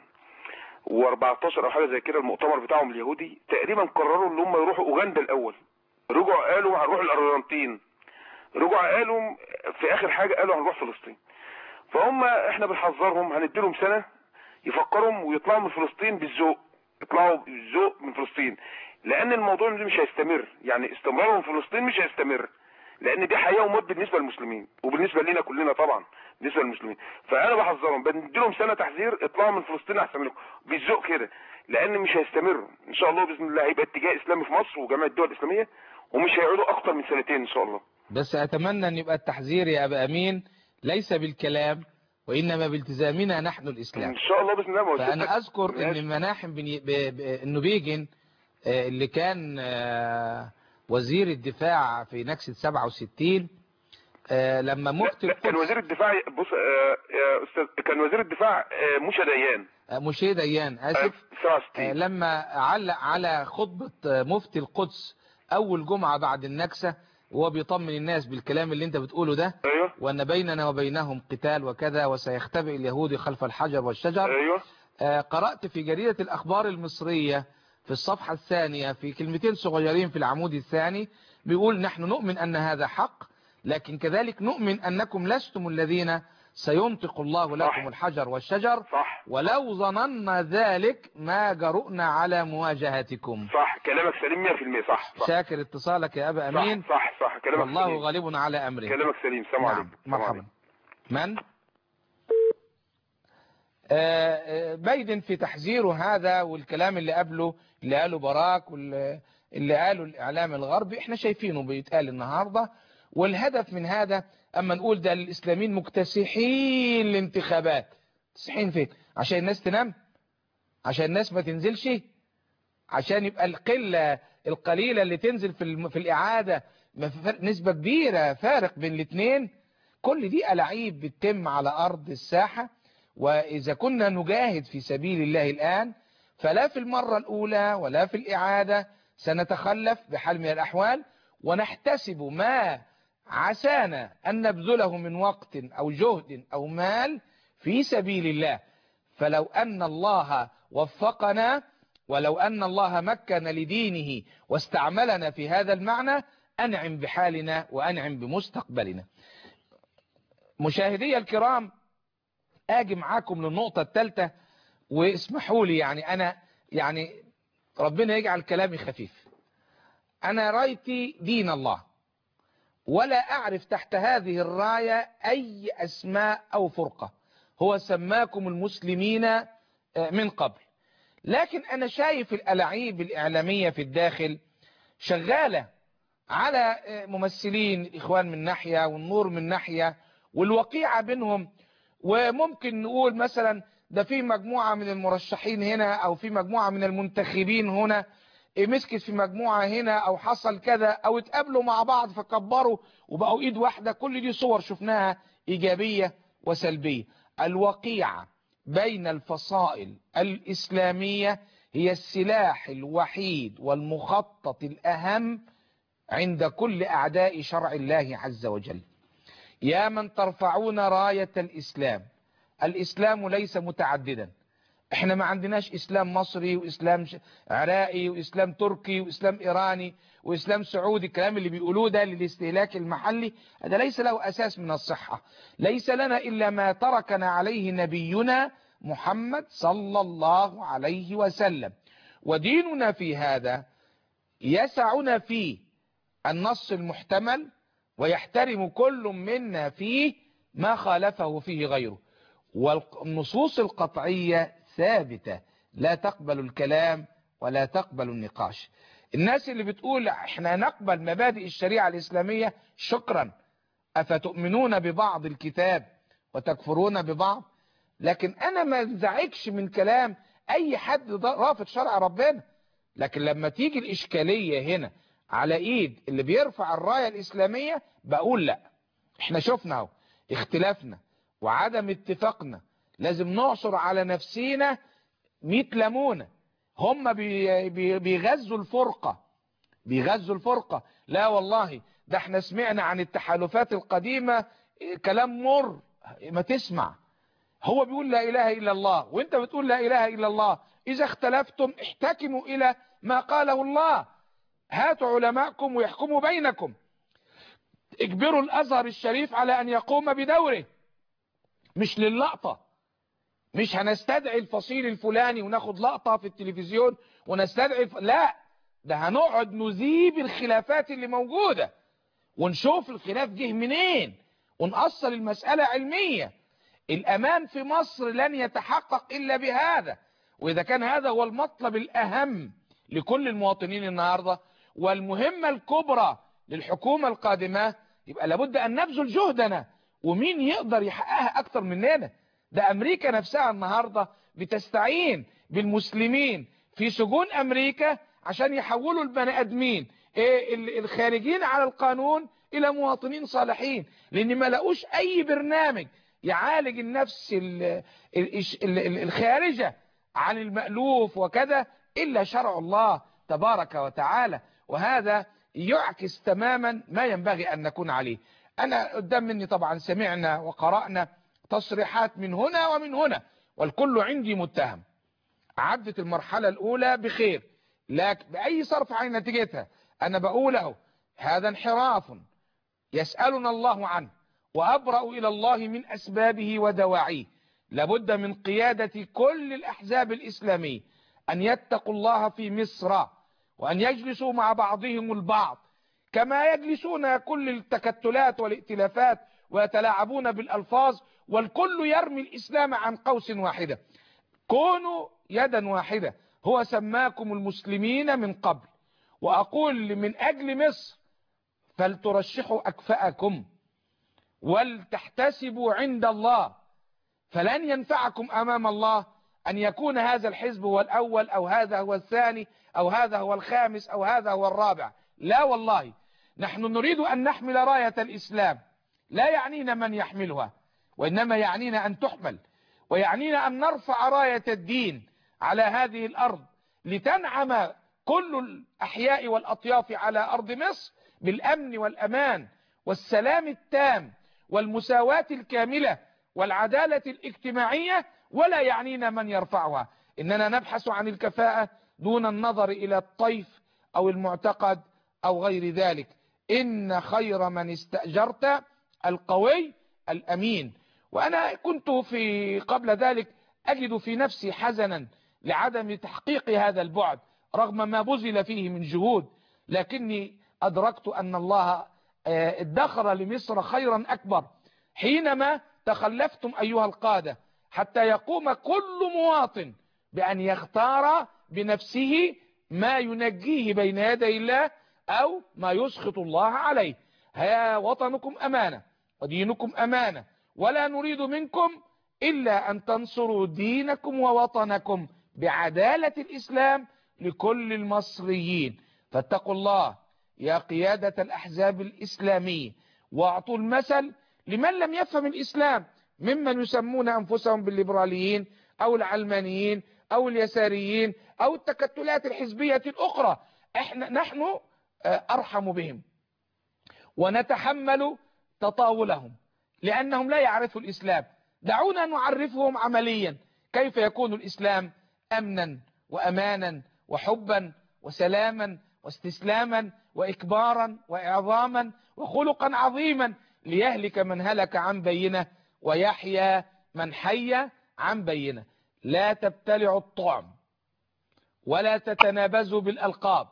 [SPEAKER 7] و14 او حاجه زي كده المؤتمر بتاعهم اليهودي تقريبا قرروا ان هم يروحوا اوغندا الاول رجعوا قالوا هنروح الارجنتين رجعوا قالوا في اخر حاجه قالوا هنروح فلسطين فهم احنا بنحذرهم هنديلهم سنه يفكروا ويطلعوا من فلسطين بالذوق يطلعوا بالذوق من فلسطين لان الموضوع ده مش هيستمر يعني استمرارهم في فلسطين مش هيستمر لان دي حياه وموت بالنسبه للمسلمين وبالنسبه لنا كلنا طبعا بالنسبه للمسلمين فانا بحذرهم بديلهم سنه تحذير اطلعوا من فلسطين احسن لكم بالذوق كده لان مش هيستمر ان شاء الله باذن الله هيبقى اتجاه اسلامي في مصر وجميع الدول الاسلاميه ومش هيقعدوا اكتر من سنتين ان شاء الله
[SPEAKER 2] بس أتمنى أن يبقى التحذير يا أبا أمين ليس بالكلام وإنما بالتزامنا نحن الإسلام
[SPEAKER 7] ان شاء الله باذن الله ما هو
[SPEAKER 2] فأنا
[SPEAKER 7] ستة-
[SPEAKER 2] أذكر
[SPEAKER 7] ماشي.
[SPEAKER 2] أن مناحم بني... ب... ب... إنه بيجن آه، اللي كان آه، وزير الدفاع في نكسة 67 آه، لما مفتي
[SPEAKER 7] لا، كان
[SPEAKER 2] القدس
[SPEAKER 7] وزير الدفاع بص آه، يا استاذ كان وزير الدفاع آه، موشى ديان
[SPEAKER 2] آه، مشير ديان
[SPEAKER 7] آه،
[SPEAKER 2] آسف
[SPEAKER 7] في 67
[SPEAKER 2] آه، لما علق على خطبة آه، مفتي القدس أول جمعة بعد النكسة وهو بيطمن الناس بالكلام اللي انت بتقوله ده
[SPEAKER 7] ايوه
[SPEAKER 2] وأن بيننا وبينهم قتال وكذا وسيختبئ اليهود خلف الحجر والشجر
[SPEAKER 7] ايوه
[SPEAKER 2] آه، قرأت في جريدة الأخبار المصرية في الصفحة الثانية في كلمتين صغيرين في العمود الثاني بيقول نحن نؤمن أن هذا حق لكن كذلك نؤمن أنكم لستم الذين سينطق الله
[SPEAKER 7] صح.
[SPEAKER 2] لكم الحجر والشجر
[SPEAKER 7] صح
[SPEAKER 2] ولو ظننا ذلك ما جرؤنا على مواجهتكم
[SPEAKER 7] صح كلامك سليم 100% صح صح
[SPEAKER 2] شاكر اتصالك يا أبا أمين
[SPEAKER 7] صح صح, صح. كلامك
[SPEAKER 2] والله
[SPEAKER 7] سليم
[SPEAKER 2] غالب على أمره
[SPEAKER 7] كلامك سليم سلام
[SPEAKER 2] نعم
[SPEAKER 7] عليكم سلام
[SPEAKER 2] مرحبا
[SPEAKER 7] عليكم.
[SPEAKER 2] من آه، آه، بايدن في تحذيره هذا والكلام اللي قبله اللي قاله باراك واللي اللي قاله الاعلام الغربي احنا شايفينه بيتقال النهارده والهدف من هذا اما نقول ده الاسلاميين مكتسحين الانتخابات مكتسحين فين عشان الناس تنام عشان الناس ما تنزلش عشان يبقى القله القليله اللي تنزل في الم- في الاعاده ما في فرق نسبه كبيره فارق بين الاثنين كل دي ألاعيب بتتم على أرض الساحة وإذا كنا نجاهد في سبيل الله الآن فلا في المرة الأولى ولا في الإعادة سنتخلف بحال من الأحوال ونحتسب ما عسانا أن نبذله من وقت أو جهد أو مال في سبيل الله فلو أن الله وفقنا ولو أن الله مكن لدينه واستعملنا في هذا المعنى أنعم بحالنا وأنعم بمستقبلنا مشاهدي الكرام اجي معاكم للنقطة الثالثة واسمحوا لي يعني انا يعني ربنا يجعل كلامي خفيف انا رايتي دين الله ولا اعرف تحت هذه الراية اي اسماء او فرقة هو سماكم المسلمين آه، من قبل لكن انا شايف الالاعيب الاعلامية في الداخل شغالة على آه، ممثلين الاخوان من ناحية والنور من ناحية والوقيعة بينهم وممكن نقول مثلا ده في مجموعة من المرشحين هنا او في مجموعة من المنتخبين هنا مسكت في مجموعة هنا او حصل كذا او اتقابلوا مع بعض فكبروا وبقوا ايد واحدة كل دي صور شفناها ايجابية وسلبية الوقيعة بين الفصائل الاسلامية هي السلاح الوحيد والمخطط الاهم عند كل اعداء شرع الله عز وجل يا من ترفعون راية الاسلام الاسلام ليس متعددا احنا ما عندناش اسلام مصري واسلام عراقي واسلام تركي واسلام ايراني واسلام سعودي الكلام اللي بيقولوه ده للاستهلاك المحلي هذا ليس له اساس من الصحة ليس لنا الا ما تركنا عليه نبينا محمد صلى الله عليه وسلم وديننا في هذا يسعنا فيه النص المحتمل ويحترم كل منا فيه ما خالفه فيه غيره والنصوص القطعية ثابتة لا تقبل الكلام ولا تقبل النقاش الناس اللي بتقول احنا نقبل مبادئ الشريعة الإسلامية شكرا أفتؤمنون ببعض الكتاب وتكفرون ببعض لكن أنا ما انزعجش من كلام أي حد رافض شرع ربنا لكن لما تيجي الإشكالية هنا على إيد اللي بيرفع الراية الإسلامية بقول لا احنا شفنا اهو اختلافنا وعدم اتفاقنا لازم نعصر على نفسينا 100 ليمونه هم بي بي بيغزوا الفرقة بيغزوا الفرقة لا والله ده احنا سمعنا عن التحالفات القديمة كلام مر ما تسمع هو بيقول لا اله الا الله وانت بتقول لا اله الا الله اذا اختلفتم احتكموا الى ما قاله الله هاتوا علماءكم ويحكموا بينكم اجبروا الازهر الشريف على ان يقوم بدوره مش للقطة مش هنستدعي الفصيل الفلاني وناخد لقطة في التلفزيون ونستدعي الف... لا ده هنقعد نذيب الخلافات اللي موجودة ونشوف الخلاف جه منين ونأصل المسألة علمية الأمان في مصر لن يتحقق إلا بهذا وإذا كان هذا هو المطلب الأهم لكل المواطنين النهاردة والمهمة الكبرى للحكومة القادمة يبقى لابد أن نبذل جهدنا ومين يقدر يحققها أكتر مننا ده أمريكا نفسها النهاردة بتستعين بالمسلمين في سجون أمريكا عشان يحولوا البني أدمين إيه الخارجين على القانون إلى مواطنين صالحين لأن ما لقوش أي برنامج يعالج النفس الخارجة عن المألوف وكذا إلا شرع الله تبارك وتعالى وهذا يعكس تماما ما ينبغي أن نكون عليه أنا قدام مني طبعا سمعنا وقرأنا تصريحات من هنا ومن هنا والكل عندي متهم عدت المرحلة الأولى بخير لكن بأي صرف عين نتيجتها أنا بقوله هذا انحراف يسألنا الله عنه وأبرأ إلى الله من أسبابه ودواعيه لابد من قيادة كل الأحزاب الإسلامية أن يتقوا الله في مصر وأن يجلسوا مع بعضهم البعض كما يجلسون كل التكتلات والائتلافات ويتلاعبون بالألفاظ والكل يرمي الإسلام عن قوس واحدة كونوا يدا واحدة هو سماكم المسلمين من قبل وأقول من أجل مصر فلترشحوا أكفأكم ولتحتسبوا عند الله فلن ينفعكم أمام الله أن يكون هذا الحزب هو الأول أو هذا هو الثاني أو هذا هو الخامس أو هذا هو الرابع لا والله نحن نريد أن نحمل راية الإسلام لا يعنينا من يحملها وإنما يعنينا أن تحمل ويعنينا أن نرفع راية الدين على هذه الأرض لتنعم كل الأحياء والأطياف على أرض مصر بالأمن والأمان والسلام التام والمساواة الكاملة والعدالة الاجتماعية ولا يعنينا من يرفعها إننا نبحث عن الكفاءة دون النظر إلى الطيف أو المعتقد أو غير ذلك إن خير من استأجرت القوي الأمين وأنا كنت في قبل ذلك أجد في نفسي حزنا لعدم تحقيق هذا البعد رغم ما بذل فيه من جهود لكني أدركت أن الله ادخر لمصر خيرا أكبر حينما تخلفتم أيها القادة حتى يقوم كل مواطن بأن يختار بنفسه ما ينجيه بين يدي الله أو ما يسخط الله عليه ها وطنكم أمانة ودينكم أمانة ولا نريد منكم إلا أن تنصروا دينكم ووطنكم بعدالة الإسلام لكل المصريين فاتقوا الله يا قيادة الأحزاب الإسلامية واعطوا المثل لمن لم يفهم الإسلام ممن يسمون أنفسهم بالليبراليين أو العلمانيين أو اليساريين أو التكتلات الحزبية الأخرى احنا نحن أرحم بهم ونتحمل تطاولهم لأنهم لا يعرفوا الإسلام دعونا نعرفهم عمليا كيف يكون الإسلام أمنا وأمانا وحبا وسلاما واستسلاما وإكبارا وإعظاما وخلقا عظيما ليهلك من هلك عن بينه ويحيى من حي عن بينه لا تبتلعوا الطعم ولا تتنابزوا بالألقاب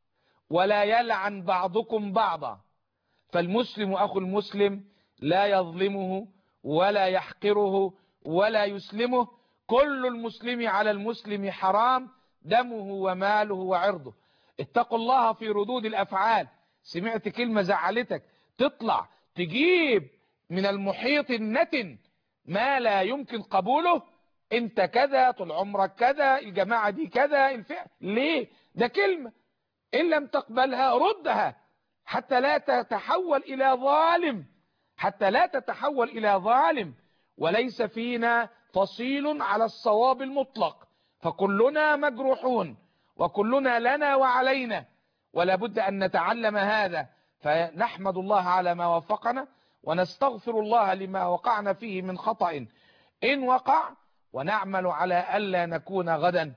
[SPEAKER 2] ولا يلعن بعضكم بعضا فالمسلم أخو المسلم لا يظلمه ولا يحقره ولا يسلمه كل المسلم على المسلم حرام دمه وماله وعرضه اتقوا الله في ردود الأفعال سمعت كلمة زعلتك تطلع تجيب من المحيط النتن ما لا يمكن قبوله انت كذا طول عمرك كذا الجماعة دي كذا الفئة ليه ده كلمة ان لم تقبلها ردها حتى لا تتحول الى ظالم حتى لا تتحول الى ظالم وليس فينا فصيل على الصواب المطلق فكلنا مجروحون وكلنا لنا وعلينا ولا بد ان نتعلم هذا فنحمد الله على ما وفقنا ونستغفر الله لما وقعنا فيه من خطأ إن وقع ونعمل على ألا نكون غدا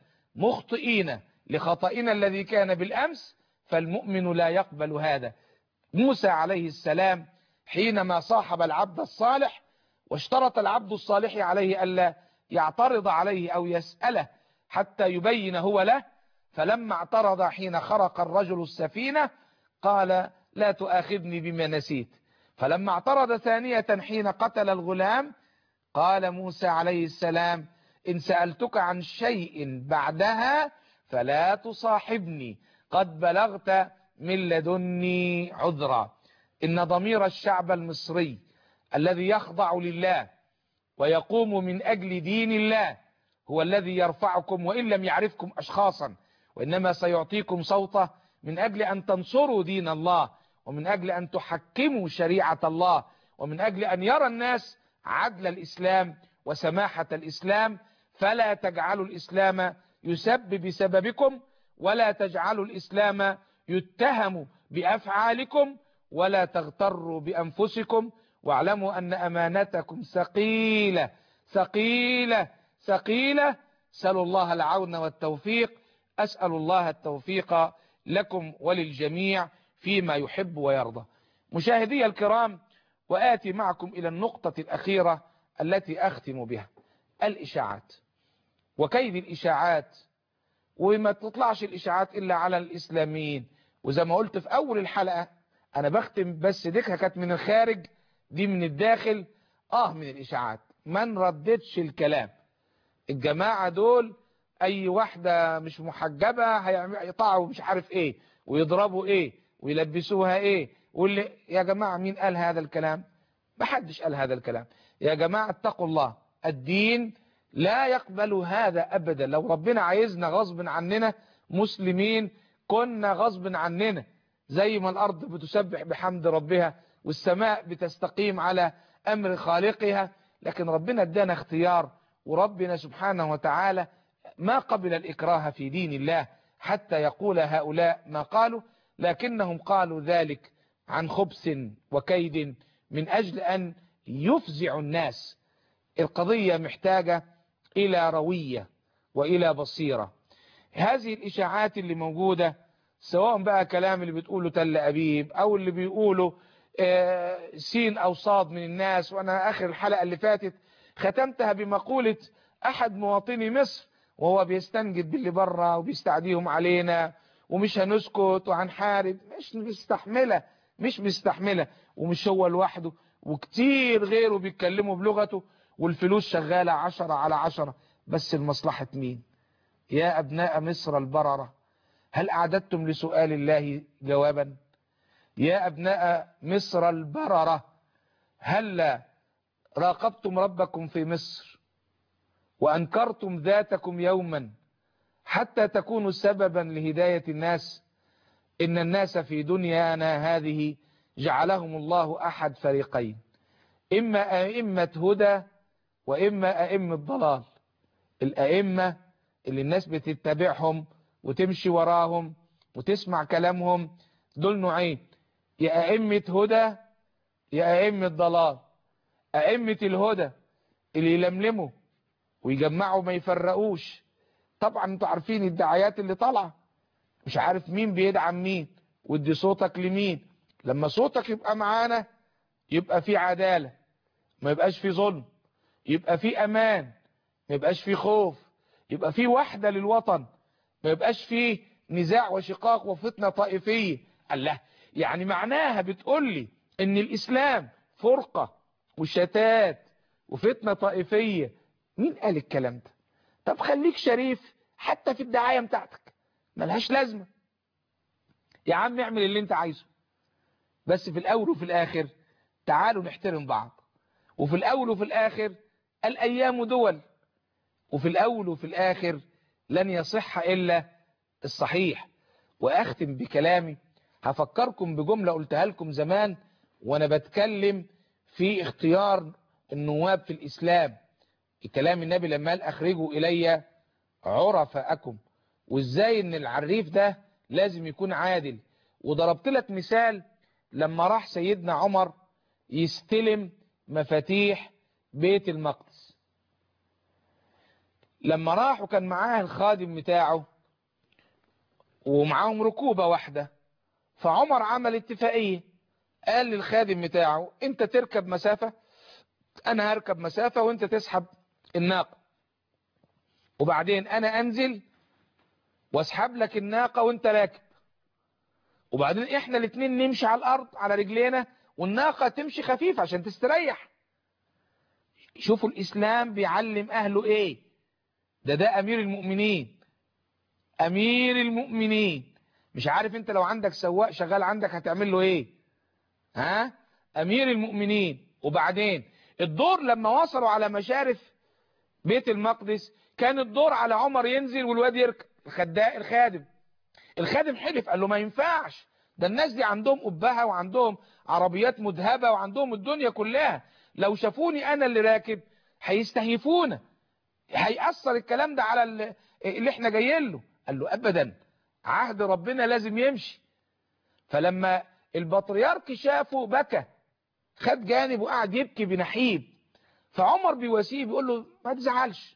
[SPEAKER 2] مخطئين لخطئنا الذي كان بالأمس فالمؤمن لا يقبل هذا موسى عليه السلام حينما صاحب العبد الصالح واشترط العبد الصالح عليه ألا يعترض عليه أو يسأله حتى يبين هو له فلما اعترض حين خرق الرجل السفينة قال لا تؤاخذني بما نسيت فلما اعترض ثانية حين قتل الغلام قال موسى عليه السلام إن سألتك عن شيء بعدها فلا تصاحبني قد بلغت من لدني عذرا إن ضمير الشعب المصري الذي يخضع لله ويقوم من أجل دين الله هو الذي يرفعكم وإن لم يعرفكم أشخاصا وإنما سيعطيكم صوته من أجل أن تنصروا دين الله ومن أجل أن تحكموا شريعة الله ومن أجل أن يرى الناس عدل الإسلام وسماحة الإسلام فلا تجعلوا الإسلام يسب بسببكم ولا تجعلوا الإسلام يتهم بأفعالكم ولا تغتروا بأنفسكم واعلموا أن أمانتكم ثقيلة ثقيلة ثقيلة سألوا الله العون والتوفيق أسأل الله التوفيق لكم وللجميع فيما يحب ويرضى مشاهدي الكرام وآتي معكم إلى النقطة الأخيرة التي أختم بها الإشاعات وكيد الإشاعات وما تطلعش الإشاعات إلا على الإسلاميين وزي ما قلت في أول الحلقة أنا بختم بس ديكها كانت من الخارج دي من الداخل آه من الإشاعات ما نرددش الكلام الجماعة دول أي واحدة مش محجبة هيقطعوا مش عارف إيه ويضربوا إيه ويلبسوها إيه واللي يا جماعة مين قال هذا الكلام ما حدش قال هذا الكلام يا جماعة اتقوا الله الدين لا يقبل هذا أبدا لو ربنا عايزنا غصب عننا مسلمين كنا غصب عننا زي ما الأرض بتسبح بحمد ربها والسماء بتستقيم على أمر خالقها لكن ربنا ادانا اختيار وربنا سبحانه وتعالى ما قبل الإكراه في دين الله حتى يقول هؤلاء ما قالوا لكنهم قالوا ذلك عن خبث وكيد من أجل أن يفزع الناس القضية محتاجة إلى روية وإلى بصيرة هذه الإشاعات اللي موجودة سواء بقى كلام اللي بتقوله تل أبيب أو اللي بيقوله سين أو صاد من الناس وأنا آخر الحلقة اللي فاتت ختمتها بمقولة أحد مواطني مصر وهو بيستنجد باللي بره وبيستعديهم علينا ومش هنسكت وهنحارب مش مستحملة مش مستحملة ومش هو لوحده وكتير غيره بيتكلموا بلغته والفلوس شغالة عشرة على عشرة بس لمصلحة مين يا أبناء مصر البررة هل أعددتم لسؤال الله جوابا يا أبناء مصر البررة هل راقبتم ربكم في مصر وأنكرتم ذاتكم يوما حتى تكونوا سببا لهداية الناس إن الناس في دنيانا هذه جعلهم الله أحد فريقين إما أئمة هدى وإما أئمة ضلال الأئمة اللي الناس بتتبعهم وتمشي وراهم وتسمع كلامهم دول نوعين يا أئمة هدى يا أئمة ضلال أئمة الهدى اللي يلملموا ويجمعوا ما يفرقوش طبعا انتوا عارفين الدعايات اللي طالعه مش عارف مين بيدعم مين ودي صوتك لمين لما صوتك يبقى معانا يبقى في عدالة ما يبقاش في ظلم يبقى في امان ما يبقاش في خوف يبقى في وحدة للوطن ما يبقاش في نزاع وشقاق وفتنة طائفية الله يعني معناها بتقول لي ان الاسلام فرقة وشتات وفتنة طائفية مين قال الكلام ده طب خليك شريف حتى في الدعاية بتاعتك ملهاش لازمة يا عم اعمل اللي انت عايزه بس في الاول وفي الاخر تعالوا نحترم بعض وفي الاول وفي الاخر الايام دول وفي الاول وفي الاخر لن يصح الا الصحيح واختم بكلامي هفكركم بجملة قلتها لكم زمان وانا بتكلم في اختيار النواب في الاسلام كلام النبي لما قال اخرجوا الي عرفاءكم وازاي ان العريف ده لازم يكون عادل وضربت لك مثال لما راح سيدنا عمر يستلم مفاتيح بيت المقدس لما راح وكان معاه الخادم بتاعه ومعاهم ركوبة واحدة فعمر عمل اتفاقية قال للخادم بتاعه انت تركب مسافة انا هركب مسافة وانت تسحب الناقة وبعدين انا انزل واسحب لك الناقة وانت راكب وبعدين احنا الاتنين نمشي على الارض على رجلينا والناقة تمشي خفيف عشان تستريح شوفوا الاسلام بيعلم اهله ايه ده ده امير المؤمنين امير المؤمنين مش عارف انت لو عندك سواق شغال عندك هتعمل له ايه ها امير المؤمنين وبعدين الدور لما وصلوا على مشارف بيت المقدس كان الدور على عمر ينزل والواد يركب الخداء الخادم الخادم حلف قال له ما ينفعش ده الناس دي عندهم أبهة وعندهم عربيات مذهبة وعندهم الدنيا كلها لو شافوني أنا اللي راكب هيستهيفونا هيأثر الكلام ده على اللي احنا جايين له قال له أبدا عهد ربنا لازم يمشي فلما البطريرك شافه بكى خد جانب وقعد يبكي بنحيب فعمر بيواسيه بيقول له ما تزعلش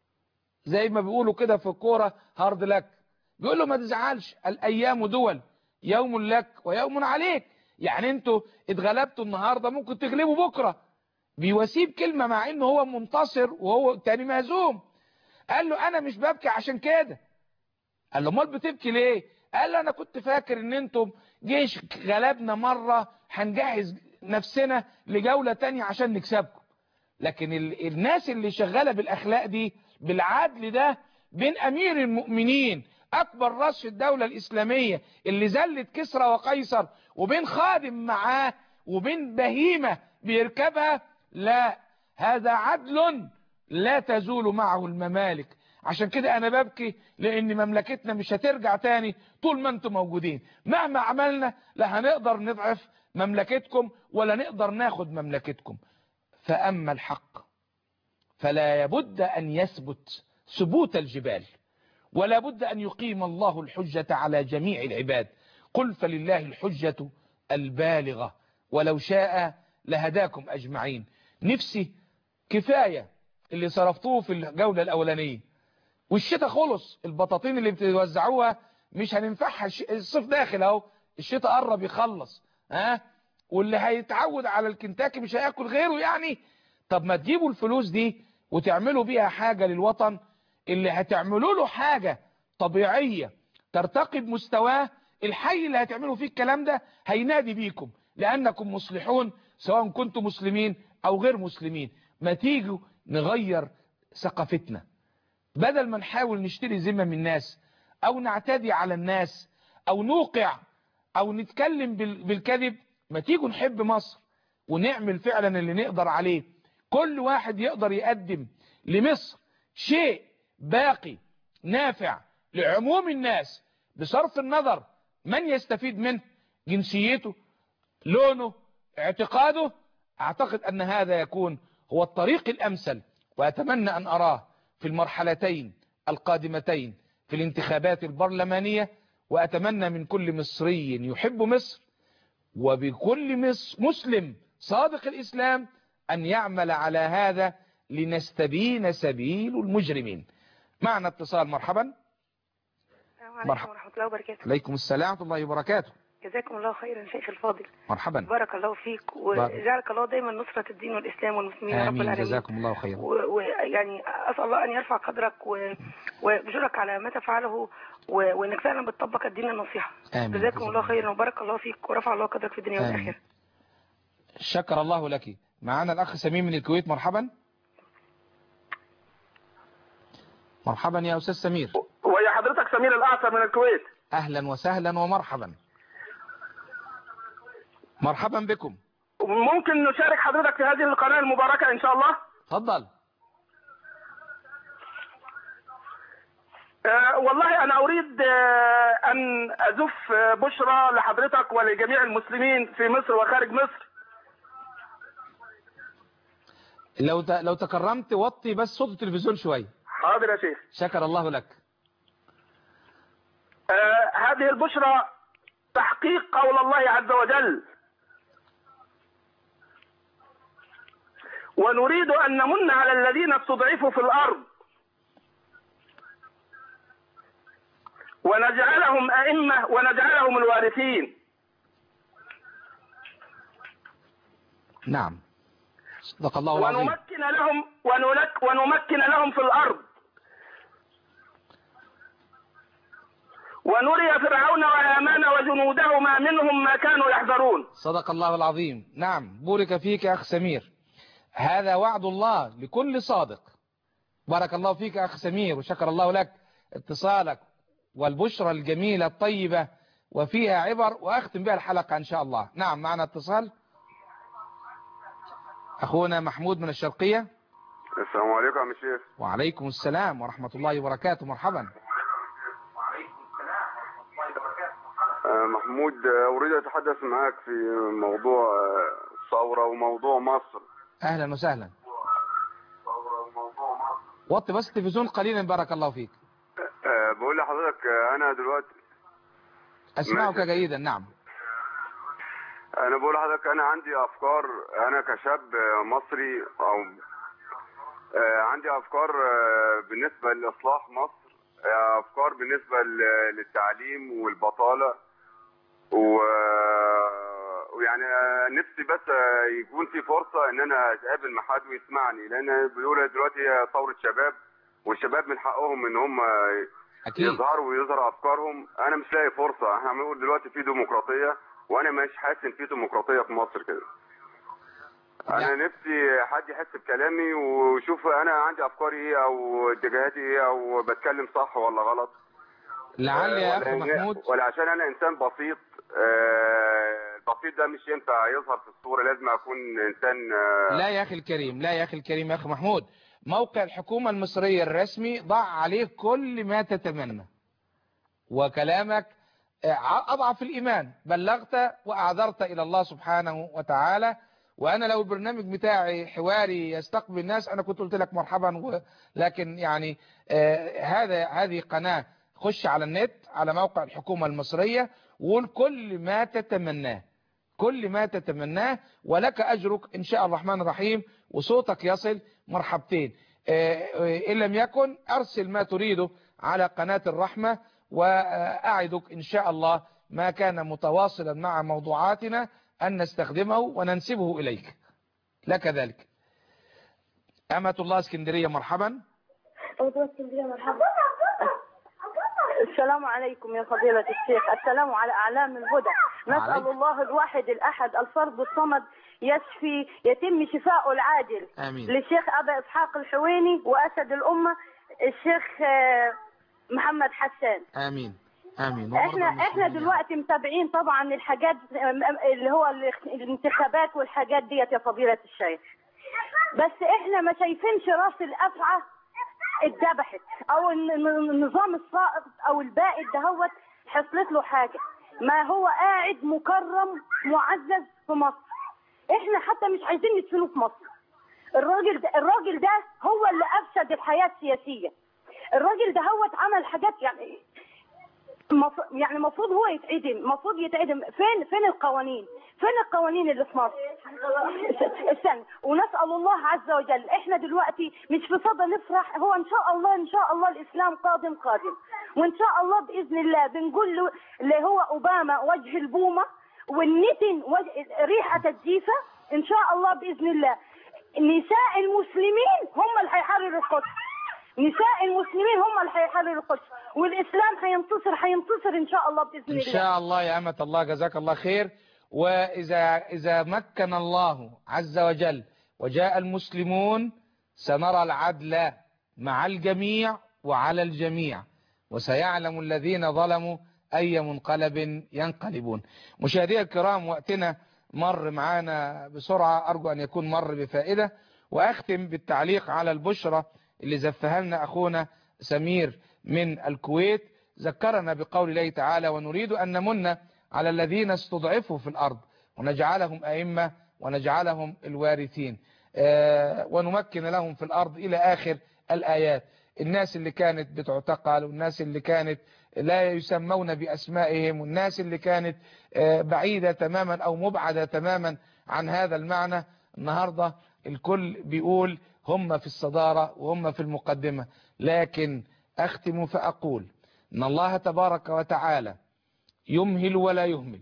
[SPEAKER 2] زي ما بيقولوا كده في الكوره هارد لك بيقول له ما تزعلش الايام دول يوم لك ويوم عليك يعني انتوا اتغلبتوا النهارده ممكن تغلبوا بكره بيواسيه بكلمه مع انه هو منتصر وهو تاني مهزوم قال له انا مش ببكي عشان كده قال له امال بتبكي ليه قال له انا كنت فاكر ان انتم جيش غلبنا مره هنجهز نفسنا لجوله تانية عشان نكسبكم لكن ال... الناس اللي شغاله بالاخلاق دي بالعدل ده بين امير المؤمنين اكبر راس في الدولة الاسلامية اللي زلت كسرى وقيصر وبين خادم معاه وبين بهيمة بيركبها لا هذا عدل لا تزول معه الممالك عشان كده انا ببكي لان مملكتنا مش هترجع تاني طول ما انتم موجودين مهما عملنا لا هنقدر نضعف مملكتكم ولا نقدر ناخد مملكتكم فاما الحق فلا يبد ان يثبت ثبوت الجبال ولا بد أن يقيم الله الحجة على جميع العباد قل فلله الحجة البالغة ولو شاء لهداكم أجمعين نفسي كفاية اللي صرفتوه في الجولة الأولانية والشتاء خلص البطاطين اللي بتوزعوها مش هننفعها الصيف داخل اهو الشتاء قرب يخلص ها واللي هيتعود على الكنتاكي مش هياكل غيره يعني طب ما تجيبوا الفلوس دي وتعملوا بيها حاجة للوطن اللي هتعملوا له حاجة طبيعية ترتقي بمستواه الحي اللي هتعملوا فيه الكلام ده هينادي بيكم لأنكم مصلحون سواء كنتم مسلمين أو غير مسلمين ما تيجوا نغير ثقافتنا بدل ما نحاول نشتري ذمة من الناس أو نعتدي على الناس أو نوقع أو نتكلم بالكذب ما تيجوا نحب مصر ونعمل فعلا اللي نقدر عليه كل واحد يقدر يقدم لمصر شيء باقي نافع لعموم الناس بصرف النظر من يستفيد منه جنسيته لونه اعتقاده اعتقد ان هذا يكون هو الطريق الامثل واتمنى ان اراه في المرحلتين القادمتين في الانتخابات البرلمانية واتمنى من كل مصري يحب مصر وبكل مص- مسلم صادق الاسلام ان يعمل على هذا لنستبين سبيل المجرمين معنا اتصال مرحبا
[SPEAKER 8] السلام عليكم
[SPEAKER 2] مرحبا.
[SPEAKER 8] ورحمة الله وبركاته
[SPEAKER 2] عليكم السلام ورحمة الله وبركاته
[SPEAKER 8] جزاكم الله خيرا شيخ الفاضل
[SPEAKER 2] مرحبا
[SPEAKER 8] بارك الله فيك وجعلك الله دايما نصرة الدين والإسلام والمسلمين يا رب
[SPEAKER 2] آمين
[SPEAKER 8] العالمين
[SPEAKER 2] جزاكم الله خيرا
[SPEAKER 8] ويعني أسأل الله أن يرفع قدرك و- ويجرك على ما تفعله و- وإنك فعلا بتطبق الدين النصيحة
[SPEAKER 2] آمين
[SPEAKER 8] جزاكم الله خيرا وبارك الله فيك ورفع الله قدرك في الدنيا
[SPEAKER 2] آمين.
[SPEAKER 8] والآخرة
[SPEAKER 2] شكر الله لك معنا الأخ سمير من الكويت مرحبا مرحبا يا أستاذ سمير
[SPEAKER 6] ويا حضرتك سمير الأعصر من الكويت
[SPEAKER 2] أهلا وسهلا ومرحبا مرحبا بكم
[SPEAKER 6] ممكن نشارك حضرتك في هذه القناة المباركة إن شاء الله
[SPEAKER 2] تفضل
[SPEAKER 6] آه، والله أنا أريد آه، أن أزف آه، بشرى لحضرتك ولجميع المسلمين في مصر وخارج مصر
[SPEAKER 2] لو ت... لو تكرمت وطي بس صوت التلفزيون شوية
[SPEAKER 6] حاضر يا شيخ
[SPEAKER 2] شكر الله لك
[SPEAKER 6] آه، هذه البشرى تحقيق قول الله عز وجل ونريد أن نمن على الذين استضعفوا في الأرض ونجعلهم أئمة ونجعلهم الوارثين
[SPEAKER 2] نعم صدق الله العظيم
[SPEAKER 6] ونمكن لهم ونلك ونمكن لهم في الأرض ونري فرعون وهامان وجنودهما منهم ما كانوا يحذرون
[SPEAKER 2] صدق الله العظيم نعم بورك فيك يا أخ سمير هذا وعد الله لكل صادق بارك الله فيك يا أخ سمير وشكر الله لك اتصالك والبشرى الجميلة الطيبة وفيها عبر وأختم بها الحلقة إن شاء الله نعم معنا اتصال أخونا محمود من الشرقية
[SPEAKER 9] السلام عليكم يا عم الشيخ
[SPEAKER 2] وعليكم السلام ورحمة الله وبركاته مرحبا
[SPEAKER 9] آه، محمود آه، أريد أن أتحدث معك في موضوع آه، الثورة وموضوع مصر
[SPEAKER 2] أهلا وسهلا وطي بس التلفزيون قليلا بارك الله فيك
[SPEAKER 9] آه، بقول لحضرتك آه، أنا دلوقتي
[SPEAKER 2] أسمعك
[SPEAKER 9] ماشي.
[SPEAKER 2] جيدا نعم
[SPEAKER 9] أنا بقول لحضرتك أنا عندي أفكار أنا كشاب آه، مصري أو آه، عندي أفكار آه، بالنسبة لإصلاح مصر آه، أفكار بالنسبة ل- للتعليم والبطالة و ويعني آه، نفسي بس آه، يكون في فرصة إن أنا أتقابل مع حد ويسمعني لأن بيقول دلوقتي هي ثورة شباب والشباب من حقهم إن هم
[SPEAKER 2] أكيد
[SPEAKER 9] يظهروا ويظهروا أفكارهم أنا مش لاقي فرصة إحنا بنقول دلوقتي في ديمقراطية وأنا مش حاسس إن في ديمقراطية في مصر كده انا
[SPEAKER 2] يعني-
[SPEAKER 9] نفسي حد يحس بكلامي ويشوف انا عندي افكاري ايه او اتجاهاتي ايه او بتكلم صح ولا غلط
[SPEAKER 2] لعل يا
[SPEAKER 9] ولا
[SPEAKER 2] أخ
[SPEAKER 9] إن-
[SPEAKER 2] محمود
[SPEAKER 9] ولا عشان انا انسان بسيط آه، البسيط ده مش ينفع يظهر في الصورة لازم اكون انسان آه،
[SPEAKER 2] لا يا أخي الكريم لا يا أخي الكريم يا أخي محمود موقع الحكومة المصرية الرسمي ضع عليه كل ما تتمنى وكلامك آه، أضعف الإيمان بلغت وأعذرت إلى الله سبحانه وتعالى وأنا لو البرنامج بتاعي حواري يستقبل الناس أنا كنت قلت لك مرحبا و... لكن يعني آه، هذا هذه قناة خش على النت على موقع الحكومة المصرية وقول كل ما تتمناه كل ما تتمناه ولك أجرك إن شاء الرحمن الرحيم وصوتك يصل مرحبتين آه، آه، إن لم يكن أرسل ما تريده على قناة الرحمة وأعدك إن شاء الله ما كان متواصلا مع موضوعاتنا أن نستخدمه وننسبه إليك لك ذلك أمة الله اسكندرية مرحبا
[SPEAKER 5] مرحبا السلام عليكم يا فضيلة الشيخ السلام على أعلام الهدى نسأل
[SPEAKER 2] وعليكم.
[SPEAKER 5] الله الواحد الأحد الفرد الصمد يشفي يتم شفاءه العاجل
[SPEAKER 2] آمين
[SPEAKER 5] للشيخ أبا إسحاق الحويني وأسد الأمة الشيخ آه، محمد حسان
[SPEAKER 2] آمين امين
[SPEAKER 10] احنا احنا دلوقتي متابعين طبعا الحاجات اللي هو الانتخابات والحاجات ديت يا فضيلة الشيخ بس احنا ما شايفينش راس الافعى اتذبحت او الن- الن- النظام الساقط او البائد دهوت حصلت له حاجه ما هو قاعد مكرم معزز في مصر احنا حتى مش عايزين ندفنه في مصر الراجل ده الراجل ده هو اللي افسد الحياه السياسيه الراجل ده هو عمل حاجات يعني مف- يعني المفروض هو يتعدم المفروض يتعدم فين فين القوانين فين القوانين اللي في مصر استنى ونسال الله عز وجل احنا دلوقتي مش في صدى نفرح هو ان شاء الله ان شاء الله الاسلام قادم قادم وان شاء الله باذن الله بنقول له اللي هو اوباما وجه البومه والنتن وجه ريحه الجيفه ان شاء الله باذن الله نساء المسلمين هم اللي هيحرروا القدس نساء المسلمين هم اللي هيحرروا القدس والاسلام هينتصر هينتصر ان شاء الله باذن
[SPEAKER 2] إن
[SPEAKER 10] الله
[SPEAKER 2] شاء الله يا أمة الله جزاك الله خير وإذا إذا مكن الله عز وجل وجاء المسلمون سنرى العدل مع الجميع وعلى الجميع وسيعلم الذين ظلموا أي منقلب ينقلبون مشاهدي الكرام وقتنا مر معانا بسرعة أرجو أن يكون مر بفائدة وأختم بالتعليق على البشرة اللي زفها لنا أخونا سمير من الكويت ذكرنا بقول الله تعالى ونريد أن نمن على الذين استضعفوا في الأرض ونجعلهم أئمة ونجعلهم الوارثين آه، ونمكن لهم في الأرض إلى آخر الآيات الناس اللي كانت بتعتقل والناس اللي كانت لا يسمون بأسمائهم والناس اللي كانت آه، بعيدة تماما أو مبعدة تماما عن هذا المعنى النهاردة الكل بيقول هم في الصدارة وهم في المقدمة لكن أختم فأقول إن الله تبارك وتعالى يمهل ولا يهمل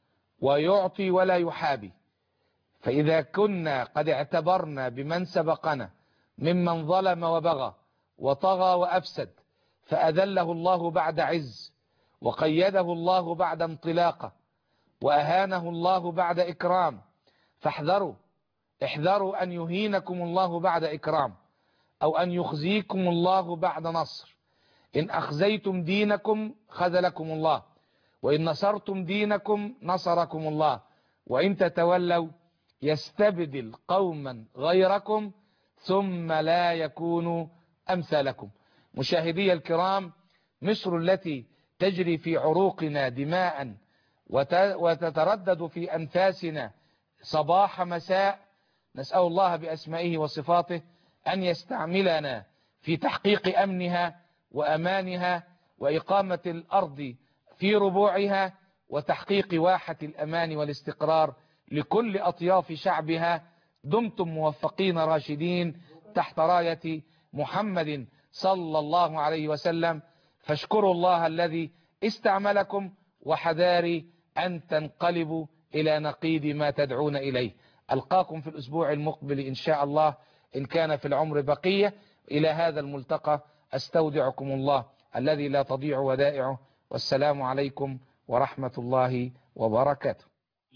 [SPEAKER 2] ويعطي ولا يحابي فإذا كنا قد اعتبرنا بمن سبقنا ممن ظلم وبغى وطغى وأفسد فأذله الله بعد عز وقيده الله بعد انطلاقه وأهانه الله بعد إكرام فاحذروا احذروا أن يهينكم الله بعد إكرام أو أن يخزيكم الله بعد نصر إن أخزيتم دينكم خذلكم الله وإن نصرتم دينكم نصركم الله وإن تتولوا يستبدل قوما غيركم ثم لا يكونوا أمثالكم مشاهدي الكرام مصر التي تجري في عروقنا دماء وت- وتتردد في أنفاسنا صباح مساء نسأل الله بأسمائه وصفاته أن يستعملنا في تحقيق أمنها وأمانها وإقامة الأرض في ربوعها وتحقيق واحة الأمان والاستقرار لكل أطياف شعبها دمتم موفقين راشدين تحت راية محمد صلى الله عليه وسلم فاشكروا الله الذي استعملكم وحذاري أن تنقلبوا إلى نقيض ما تدعون إليه ألقاكم في الأسبوع المقبل إن شاء الله إن كان في العمر بقية إلى هذا الملتقى أستودعكم الله الذي لا تضيع ودائعه والسلام عليكم ورحمة الله وبركاته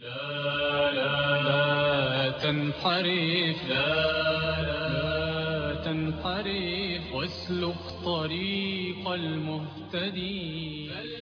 [SPEAKER 1] لا لا لا تنحرف لا لا تنحرف واسلك طريق المهتدين